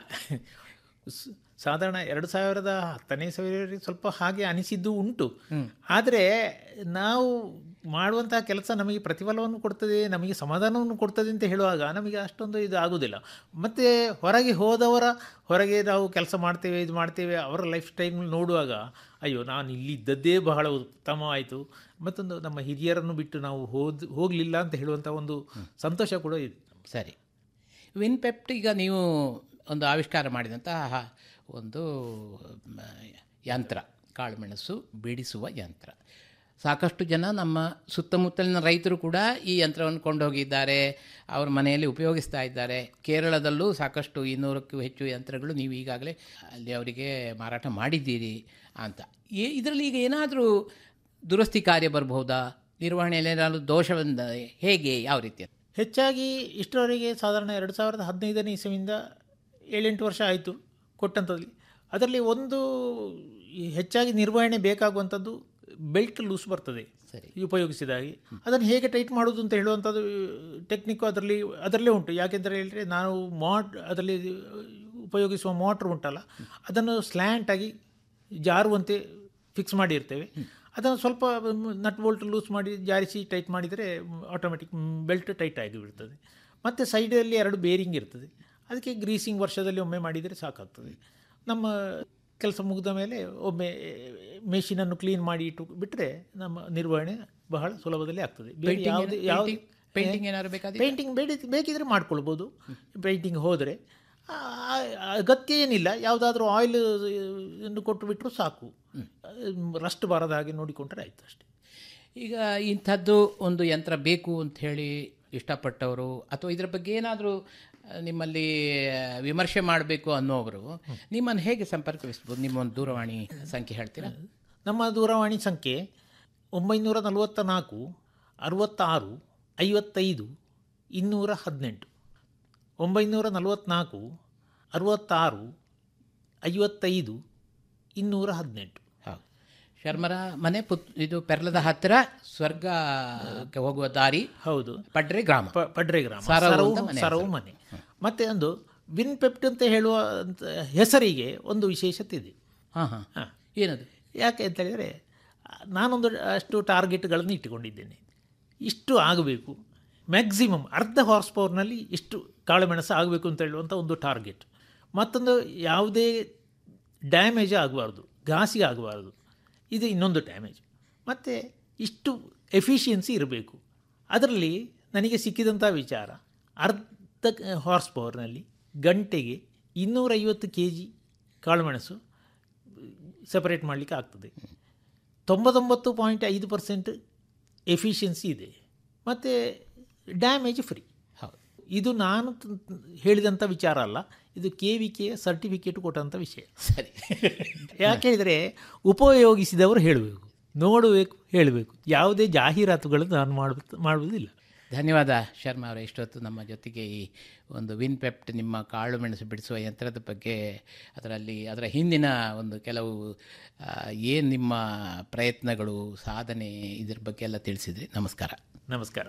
ಸ- ಸಾಧಾರಣ ಎರಡು ಸಾವಿರದ ಹತ್ತನೇ ಸಾವಿರ ಸ್ವಲ್ಪ ಹಾಗೆ ಅನಿಸಿದ್ದು ಉಂಟು ಆದರೆ ನಾವು ಮಾಡುವಂತಹ ಕೆಲಸ ನಮಗೆ ಪ್ರತಿಫಲವನ್ನು ಕೊಡ್ತದೆ ನಮಗೆ ಸಮಾಧಾನವನ್ನು ಕೊಡ್ತದೆ ಅಂತ ಹೇಳುವಾಗ ನಮಗೆ ಅಷ್ಟೊಂದು ಇದು ಆಗುವುದಿಲ್ಲ ಮತ್ತು ಹೊರಗೆ ಹೋದವರ ಹೊರಗೆ ನಾವು ಕೆಲಸ ಮಾಡ್ತೇವೆ ಇದು ಮಾಡ್ತೇವೆ ಅವರ ಲೈಫ್ ಸ್ಟೈಲ್ ನೋಡುವಾಗ ಅಯ್ಯೋ ನಾನು ಇಲ್ಲಿ ಇದ್ದದ್ದೇ ಬಹಳ ಉತ್ತಮವಾಯಿತು ಮತ್ತೊಂದು ನಮ್ಮ ಹಿರಿಯರನ್ನು ಬಿಟ್ಟು ನಾವು ಹೋದ್ ಹೋಗಲಿಲ್ಲ ಅಂತ ಹೇಳುವಂಥ ಒಂದು ಸಂತೋಷ ಕೂಡ ಇದೆ ಸರಿ ವಿನ್ಪೆಪ್ಟ್ ಈಗ ನೀವು ಒಂದು ಆವಿಷ್ಕಾರ ಮಾಡಿದಂತಹ ಒಂದು ಮ, ಯಂತ್ರ ಕಾಳುಮೆಣಸು ಬಿಡಿಸುವ ಯಂತ್ರ ಸಾಕಷ್ಟು ಜನ ನಮ್ಮ ಸುತ್ತಮುತ್ತಲಿನ ರೈತರು ಕೂಡ ಈ ಯಂತ್ರವನ್ನು ಕೊಂಡೋಗಿದ್ದಾರೆ ಅವ್ರ ಮನೆಯಲ್ಲಿ ಉಪಯೋಗಿಸ್ತಾ ಇದ್ದಾರೆ ಕೇರಳದಲ್ಲೂ ಸಾಕಷ್ಟು ಇನ್ನೂರಕ್ಕೂ ಹೆಚ್ಚು ಯಂತ್ರಗಳು ನೀವು ಈಗಾಗಲೇ ಅಲ್ಲಿ ಅವರಿಗೆ ಮಾರಾಟ ಮಾಡಿದ್ದೀರಿ ಅಂತ ಈ ಇದರಲ್ಲಿ ಈಗ ಏನಾದರೂ ದುರಸ್ತಿ ಕಾರ್ಯ ಬರಬಹುದಾ ನಿರ್ವಹಣೆಯಲ್ಲಿ ಏನಾದರೂ ದೋಷ ಬಂದರೆ ಹೇಗೆ ಯಾವ ರೀತಿಯ ಹೆಚ್ಚಾಗಿ ಇಷ್ಟರವರೆಗೆ ಸಾಧಾರಣ ಎರಡು ಸಾವಿರದ ಹದಿನೈದನೇ ಇಸವಿಯಿಂದ ಏಳೆಂಟು ವರ್ಷ ಆಯಿತು ಕೊಟ್ಟಂಥದ್ರಲ್ಲಿ ಅದರಲ್ಲಿ ಒಂದು ಈ ಹೆಚ್ಚಾಗಿ ನಿರ್ವಹಣೆ ಬೇಕಾಗುವಂಥದ್ದು ಬೆಲ್ಟ್ ಲೂಸ್ ಬರ್ತದೆ ಸರಿ ಉಪಯೋಗಿಸಿದಾಗಿ ಅದನ್ನು ಹೇಗೆ ಟೈಟ್ ಮಾಡೋದು ಅಂತ ಹೇಳುವಂಥದ್ದು ಟೆಕ್ನಿಕ್ಕು ಅದರಲ್ಲಿ ಅದರಲ್ಲೇ ಉಂಟು ಯಾಕೆಂದರೆ ಹೇಳಿದ್ರೆ ನಾವು ಮಾಟ್ ಅದರಲ್ಲಿ ಉಪಯೋಗಿಸುವ ಮೋಟ್ರ್ ಉಂಟಲ್ಲ ಅದನ್ನು ಸ್ಲ್ಯಾಂಟಾಗಿ ಜಾರುವಂತೆ ಫಿಕ್ಸ್ ಮಾಡಿರ್ತೇವೆ ಅದನ್ನು ಸ್ವಲ್ಪ ನಟ್ ಬೋಲ್ಟ್ ಲೂಸ್ ಮಾಡಿ ಜಾರಿಸಿ ಟೈಟ್ ಮಾಡಿದರೆ ಆಟೋಮೆಟಿಕ್ ಬೆಲ್ಟ್ ಟೈಟ್ ಆಗಿ ಬಿಡ್ತದೆ ಮತ್ತು ಸೈಡಲ್ಲಿ ಎರಡು ಬೇರಿಂಗ್ ಇರ್ತದೆ ಅದಕ್ಕೆ ಗ್ರೀಸಿಂಗ್ ವರ್ಷದಲ್ಲಿ ಒಮ್ಮೆ ಮಾಡಿದರೆ ಸಾಕಾಗ್ತದೆ ನಮ್ಮ ಕೆಲಸ ಮುಗಿದ ಮೇಲೆ ಒಮ್ಮೆ ಮೆಷಿನನ್ನು ಕ್ಲೀನ್ ಮಾಡಿ ಇಟ್ಟು ಬಿಟ್ಟರೆ ನಮ್ಮ ನಿರ್ವಹಣೆ ಬಹಳ ಸುಲಭದಲ್ಲಿ ಆಗ್ತದೆ ಬೇರೆ Painting ಯಾವುದೇ ಏನು- ಯಾವುದು painting- painting ಏನಾದ್ರು ಬೇಕಾದ್ರೆ ಪೇಂಟಿಂಗ್ ಬೇಡಿ ಬೇಕಿದ್ರೆ ಮಾಡ್ಕೊಳ್ಬೋದು ಪೇಂಟಿಂಗ್ ಹೋದರೆ ಅಗತ್ಯ ಏನಿಲ್ಲ ಯಾವುದಾದ್ರೂ ಆಯಿಲ್ ಇನ್ನು ಕೊಟ್ಟು ಬಿಟ್ಟರು ಸಾಕು ರಸ್ಟ್ ಬರದ ಹಾಗೆ ನೋಡಿಕೊಂಡ್ರೆ ಆಯ್ತು ಅಷ್ಟೇ ಈಗ ಇಂಥದ್ದು ಒಂದು ಯಂತ್ರ ಬೇಕು ಅಂತ ಹೇಳಿ ಇಷ್ಟಪಟ್ಟವರು ಅಥವಾ ಇದರ ಬಗ್ಗೆ ಏನಾದರೂ ನಿಮ್ಮಲ್ಲಿ ವಿಮರ್ಶೆ ಮಾಡಬೇಕು ಅನ್ನೋವರು ನಿಮ್ಮನ್ನು ಹೇಗೆ ಸಂಪರ್ಕಿಸ್ಬೋದು ನಿಮ್ಮ ಒಂದು ದೂರವಾಣಿ ಸಂಖ್ಯೆ ಹೇಳ್ತೀರಾ ನಮ್ಮ ದೂರವಾಣಿ ಸಂಖ್ಯೆ ಒಂಬೈನೂರ ನಲವತ್ತ ನಾಲ್ಕು ಅರವತ್ತಾರು ಐವತ್ತೈದು ಇನ್ನೂರ ಹದಿನೆಂಟು ಒಂಬೈನೂರ ನಲವತ್ತ್ನಾಲ್ಕು ಅರವತ್ತಾರು ಐವತ್ತೈದು ಇನ್ನೂರ ಹದಿನೆಂಟು ಹೌದು ಶರ್ಮರ ಮನೆ ಪುತ್ ಇದು ಪೆರ್ಲದ ಹತ್ತಿರ ಸ್ವರ್ಗಕ್ಕೆ ಹೋಗುವ ದಾರಿ ಹೌದು ಪಡ್ರೆ ಗ್ರಾಮ ಪ- ಪಡ್ರೆ ಗ್ರಾಮ ಸರವು ಸರವು ಅಂತ ಮನೆ ಸರವು ಹೆಸರು. ಮನೆ ಮತ್ತೆ ಒಂದು ವಿನ್ ಪೆಪ್ಟ್ ಅಂತ ಹೇಳುವ ಅಂತ ಹೆಸರಿಗೆ ಒಂದು ವಿಶೇಷತೆ ಇದೆ ಹಾಂ ಹಾಂ ಹಾಂ ಏನದು ಯಾಕೆ ಅಂತ ಹೇಳಿದರೆ ನಾನೊಂದು ಅಷ್ಟು ಟಾರ್ಗೆಟ್ಗಳನ್ನು ಇಟ್ಟುಕೊಂಡಿದ್ದೇನೆ ಇಷ್ಟು ಆಗಬೇಕು ಮ್ಯಾಕ್ಸಿಮಮ್ ಅರ್ಧ ಹಾರ್ಸ್ ಪವರ್ನಲ್ಲಿ ಇಷ್ಟು ಕಾಳುಮೆಣಸು ಆಗಬೇಕು ಅಂತ ಹೇಳುವಂಥ ಒಂದು ಟಾರ್ಗೆಟ್ ಮತ್ತೊಂದು ಯಾವುದೇ ಡ್ಯಾಮೇಜ್ ಆಗಬಾರ್ದು ಘಾಸಿಗೆ ಆಗಬಾರ್ದು ಇದು ಇನ್ನೊಂದು ಡ್ಯಾಮೇಜ್ ಮತ್ತು ಇಷ್ಟು ಎಫಿಷಿಯನ್ಸಿ ಇರಬೇಕು ಅದರಲ್ಲಿ ನನಗೆ ಸಿಕ್ಕಿದಂಥ ವಿಚಾರ ಅರ್ಧ ಹಾರ್ಸ್ ಪವರ್ನಲ್ಲಿ ಗಂಟೆಗೆ ಇನ್ನೂರೈವತ್ತು ಕೆ ಜಿ ಕಾಳುಮೆಣಸು ಸೆಪರೇಟ್ ಮಾಡಲಿಕ್ಕೆ ಆಗ್ತದೆ ತೊಂಬತ್ತೊಂಬತ್ತು ಪಾಯಿಂಟ್ ಐದು ಪರ್ಸೆಂಟ್ ಎಫಿಷಿಯನ್ಸಿ ಇದೆ ಮತ್ತು ಡ್ಯಾಮೇಜ್ ಫ್ರೀ ಹೌದು ಇದು ನಾನು ತ- ಹೇಳಿದಂಥ ವಿಚಾರ ಅಲ್ಲ ಇದು ಕೆ ವಿ ಕೆ ಸರ್ಟಿಫಿಕೇಟ್ ಕೊಟ್ಟಂಥ ವಿಷಯ ಸರಿ ಯಾಕೆ ಹೇಳಿದರೆ ಉಪಯೋಗಿಸಿದವರು ಹೇಳಬೇಕು ನೋಡಬೇಕು ಹೇಳಬೇಕು ಯಾವುದೇ ಜಾಹೀರಾತುಗಳನ್ನು ನಾನು ಮಾಡು ಮಾಡುವುದಿಲ್ಲ ಧನ್ಯವಾದ ಶರ್ಮಾ ಅವರೇ ಇಷ್ಟೊತ್ತು ನಮ್ಮ ಜೊತೆಗೆ ಈ ಒಂದು ವಿನ್ ಪೆಪ್ಟ್ ನಿಮ್ಮ ಕಾಳು ಮೆಣಸು ಬಿಡಿಸುವ ಯಂತ್ರದ ಬಗ್ಗೆ ಅದರಲ್ಲಿ ಅದರ ಹಿಂದಿನ ಒಂದು ಕೆಲವು ಏನು ನಿಮ್ಮ ಪ್ರಯತ್ನಗಳು ಸಾಧನೆ ಇದ್ರ ಬಗ್ಗೆ ಎಲ್ಲ ತಿಳಿಸಿದ್ರಿ ನಮಸ್ಕಾರ ನಮಸ್ಕಾರ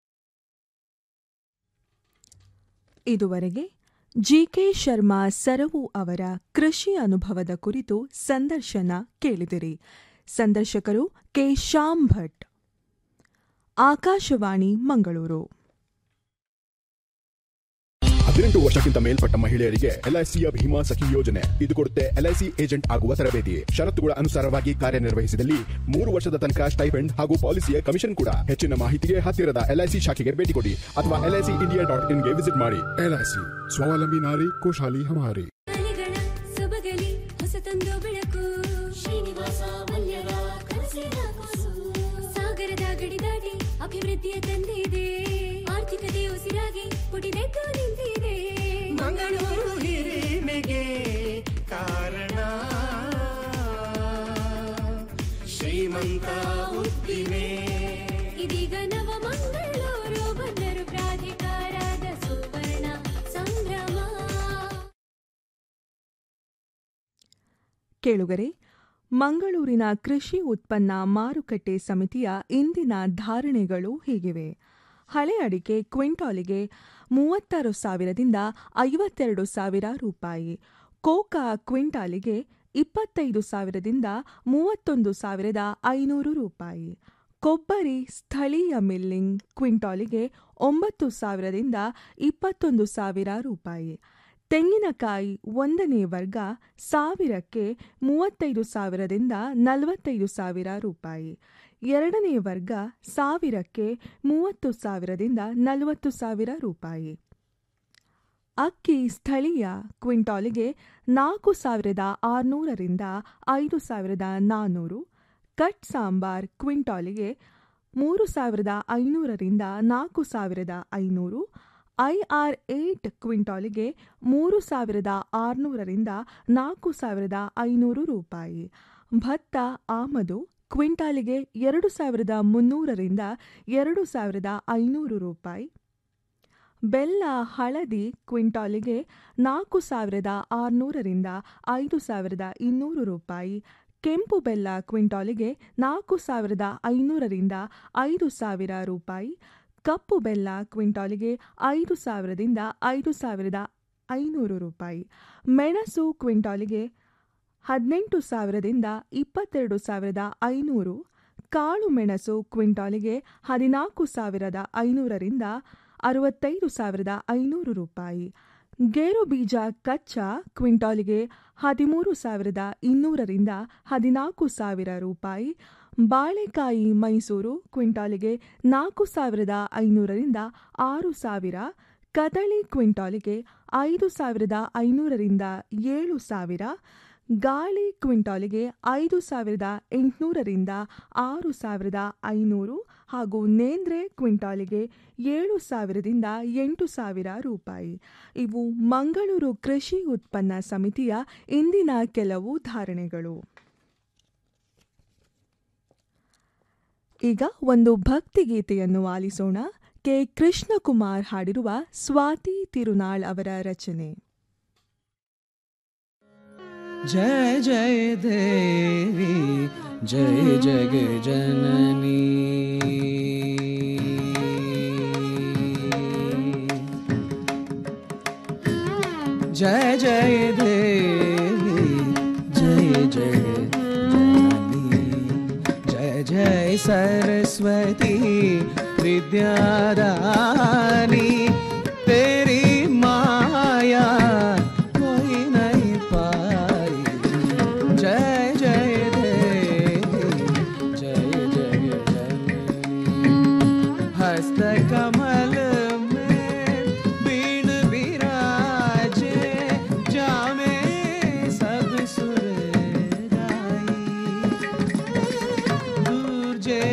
ಇದುವರೆಗೆ ಜಿಕೆ ಶರ್ಮಾ ಸರವು ಅವರ ಕೃಷಿ ಅನುಭವದ ಕುರಿತು ಸಂದರ್ಶನ ಕೇಳಿದಿರಿ ಸಂದರ್ಶಕರು ಕೆ ಶ್ಯಾಮ್ ಭಟ್ ಆಕಾಶವಾಣಿ ಮಂಗಳೂರು ಹದಿನೆಂಟು ವರ್ಷಕ್ಕಿಂತ ಮೇಲ್ಪಟ್ಟ ಮಹಿಳೆಯರಿಗೆ ಎಲ್ಐಸಿಯ ಭೀಮಾ ಸಖಿ ಯೋಜನೆ ಇದು ಕೊಡುತ್ತೆ ಎಲ್ಐಸಿ ಏಜೆಂಟ್ ಆಗುವ ತರಬೇತಿ ಷರತ್ತುಗಳ ಅನುಸಾರವಾಗಿ ಕಾರ್ಯನಿರ್ವಹಿಸಿದಲ್ಲಿ ಮೂರು ವರ್ಷದ ತನಕ ಸ್ಟೈಪೆಂಡ್ ಹಾಗೂ ಪಾಲಿಸಿಯ ಕಮಿಷನ್ ಕೂಡ ಹೆಚ್ಚಿನ ಮಾಹಿತಿಗೆ ಹತ್ತಿರದ ಎಲ್ಐಸಿ ಶಾಖೆಗೆ ಭೇಟಿ ಕೊಡಿ ಅಥವಾ ಎಲ್ಐಸಿ ಇಂಡಿಯಾ ಡಾಟ್ ಇನ್ಗೆ ವಿಸಿಟ್ ಮಾಡಿ ಎಲ್ಐಸಿ ಸ್ವಾವಲಂಬಿ ನಾರಿ ಖುಷಾಲಿ ಹಮಾರಿ ಮನೆಗಳ ಸೊಬಗಲಿ ಹೊಸತೊಂದು ಬೆಳಕು ಶ್ರೀನಿವಾಸ ಮಲ್ಯರ ಕನಸಿನ ಕೂಸು ಸಾಗರದ ಗಡಿ ದಾಟಿ ಅಭಿವೃದ್ಧಿಯ ತಂದಿದೆ ಆರ್ಥಿಕತೆ ಉಸಿರಾಗಿ ಪುಟಿದೆದ್ದು ನಿಂತಿದೆ ಮಂಗಳೂರು ಹಿರಿಮೆಗೆ ಕಾರಣ ಶ್ರೀಮಂತ ಉದ್ದಿಮೆ ಇದೀಗ ನವ ಮಂಗಳೂರು ಬಂದರು ಪ್ರಾಧಿಕಾರದ ಸುವರ್ಣ ಸಂಭ್ರಮ ಕೇಳುಗರೆ ಮಂಗಳೂರಿನ ಕೃಷಿ ಉತ್ಪನ್ನ ಮಾರುಕಟ್ಟೆ ಸಮಿತಿಯ ಇಂದಿನ ಧಾರಣೆಗಳು ಹೀಗಿವೆ ಹಳೆ ಅಡಿಕೆ ಕ್ವಿಂಟಾಲಿಗೆ ಮೂವತ್ತಾರು ಸಾವಿರದಿಂದ ಐವತ್ತೆರಡು ಸಾವಿರ ರೂಪಾಯಿ ಕೋಕಾ ಕ್ವಿಂಟಾಲಿಗೆ ಇಪ್ಪತ್ತೈದು ಸಾವಿರದಿಂದ ಮೂವತ್ತೊಂದು ಸಾವಿರದ ಐನೂರು ರೂಪಾಯಿ ಕೊಬ್ಬರಿ ಸ್ಥಳೀಯ ಮಿಲ್ಲಿಂಗ್ ಕ್ವಿಂಟಾಲಿಗೆ ಒಂಬತ್ತು ಸಾವಿರದಿಂದ ಇಪ್ಪತ್ತೊಂದು ಸಾವಿರ ರೂಪಾಯಿ ತೆಂಗಿನಕಾಯಿ ಒಂದನೇ ವರ್ಗ ಸಾವಿರಕ್ಕೆ ಮೂವತ್ತೈದು ಸಾವಿರದಿಂದ ನಲವತ್ತೈದು ಸಾವಿರ ರೂಪಾಯಿ ಎರಡನೇ ವರ್ಗ ಸಾವಿರಕ್ಕೆ ಮೂವತ್ತು ಸಾವಿರದಿಂದ ನಲವತ್ತು ಸಾವಿರ ರೂಪಾಯಿ ಅಕ್ಕಿ ಸ್ಥಳೀಯ ಕ್ವಿಂಟಾಲಿಗೆ ನಾಲ್ಕು ಸಾವಿರದ ಆರುನೂರರಿಂದ ಐದು ಸಾವಿರದ ನಾನ್ನೂರು ಕಟ್ ಸಾಂಬಾರ್ ಕ್ವಿಂಟಾಲಿಗೆ ಮೂರು ಸಾವಿರದ ಐನೂರರಿಂದ ನಾಲ್ಕು ಸಾವಿರದ ಐನೂರು ಐಆರ್ ಏಟ್ ಕ್ವಿಂಟಾಲಿಗೆ ಮೂರು ಸಾವಿರದ ಆರುನೂರರಿಂದ ನಾಲ್ಕು ಸಾವಿರದ ಐನೂರು ರೂಪಾಯಿ ಭತ್ತ ಆಮದು ಕ್ವಿಂಟಾಲಿಗೆ ಎರಡು ಸಾವಿರದ ಮುನ್ನೂರರಿಂದ ಎರಡು ಸಾವಿರದ ಐನೂರು ರೂಪಾಯಿ ಬೆಲ್ಲ ಹಳದಿ ಕ್ವಿಂಟಾಲಿಗೆ ನಾಲ್ಕು ಸಾವಿರದ ಆರುನೂರರಿಂದ ಐದು ಸಾವಿರದ ಇನ್ನೂರು ರೂಪಾಯಿ ಕೆಂಪು ಬೆಲ್ಲ ಕ್ವಿಂಟಾಲಿಗೆ ನಾಲ್ಕು ಸಾವಿರದ ಐನೂರರಿಂದ ಐದು ಸಾವಿರ ರೂಪಾಯಿ ಕಪ್ಪು ಬೆಲ್ಲ ಕ್ವಿಂಟಾಲಿಗೆ ಐದು ಸಾವಿರದಿಂದ ಐದು ಸಾವಿರದ ಐನೂರು ರೂಪಾಯಿ ಮೆಣಸು ಕ್ವಿಂಟಾಲಿಗೆ ಹದಿನೆಂಟು ಸಾವಿರದಿಂದ ಇಪ್ಪತ್ತೆರಡು ಸಾವಿರದ ಐನೂರು ಕಾಳು ಮೆಣಸು ಕ್ವಿಂಟಾಲಿಗೆ ಹದಿನಾಲ್ಕು ಸಾವಿರದ ಐನೂರರಿಂದ ಅರವತ್ತೈದು ಸಾವಿರದ ಐನೂರು ರೂಪಾಯಿ ಗೇರು ಬೀಜ ಕಚ್ಚಾ ಕ್ವಿಂಟಾಲಿಗೆ ಹದಿಮೂರು ಸಾವಿರದ ಇನ್ನೂರರಿಂದ ಹದಿನಾಲ್ಕು ಸಾವಿರ ರೂಪಾಯಿ ಬಾಳೆಕಾಯಿ ಮೈಸೂರು ಕ್ವಿಂಟಾಲಿಗೆ ನಾಲ್ಕು ಸಾವಿರದ ಐನೂರರಿಂದ ಆರು ಸಾವಿರ ಕದಳಿ ಕ್ವಿಂಟಾಲಿಗೆ ಐದು ಸಾವಿರದ ಐನೂರರಿಂದ ಏಳು ಸಾವಿರ ಗಾಳಿ ಕ್ವಿಂಟಾಲಿಗೆ ಐದು ಸಾವಿರದ ಎಂಟುನೂರರಿಂದ ಆರು ಸಾವಿರದ ಐನೂರು ಹಾಗೂ ನೇಂದ್ರೆ ಕ್ವಿಂಟಾಲಿಗೆ ಏಳು ಸಾವಿರದಿಂದ ಎಂಟು ಸಾವಿರ ರೂಪಾಯಿ ಇವು ಮಂಗಳೂರು ಕೃಷಿ ಉತ್ಪನ್ನ ಸಮಿತಿಯ ಇಂದಿನ ಕೆಲವು ಧಾರಣೆಗಳು ಈಗ ಒಂದು ಭಕ್ತಿಗೀತೆಯನ್ನು ಆಲಿಸೋಣ ಕೆ ಕೃಷ್ಣಕುಮಾರ್ ಹಾಡಿರುವ ಸ್ವಾತಿ ತಿರುನಾಳ್ ಅವರ ರಚನೆ जय जय देवी जय जग जननी जय जय देवी जय जय जननी जय जय सरस्वती विद्यादानी तेरी माया कोई नहीं पाई जय जय देवी जय जय जननी हस्त कमल में बीण विराजे जामे सब सुर गाई दूर जे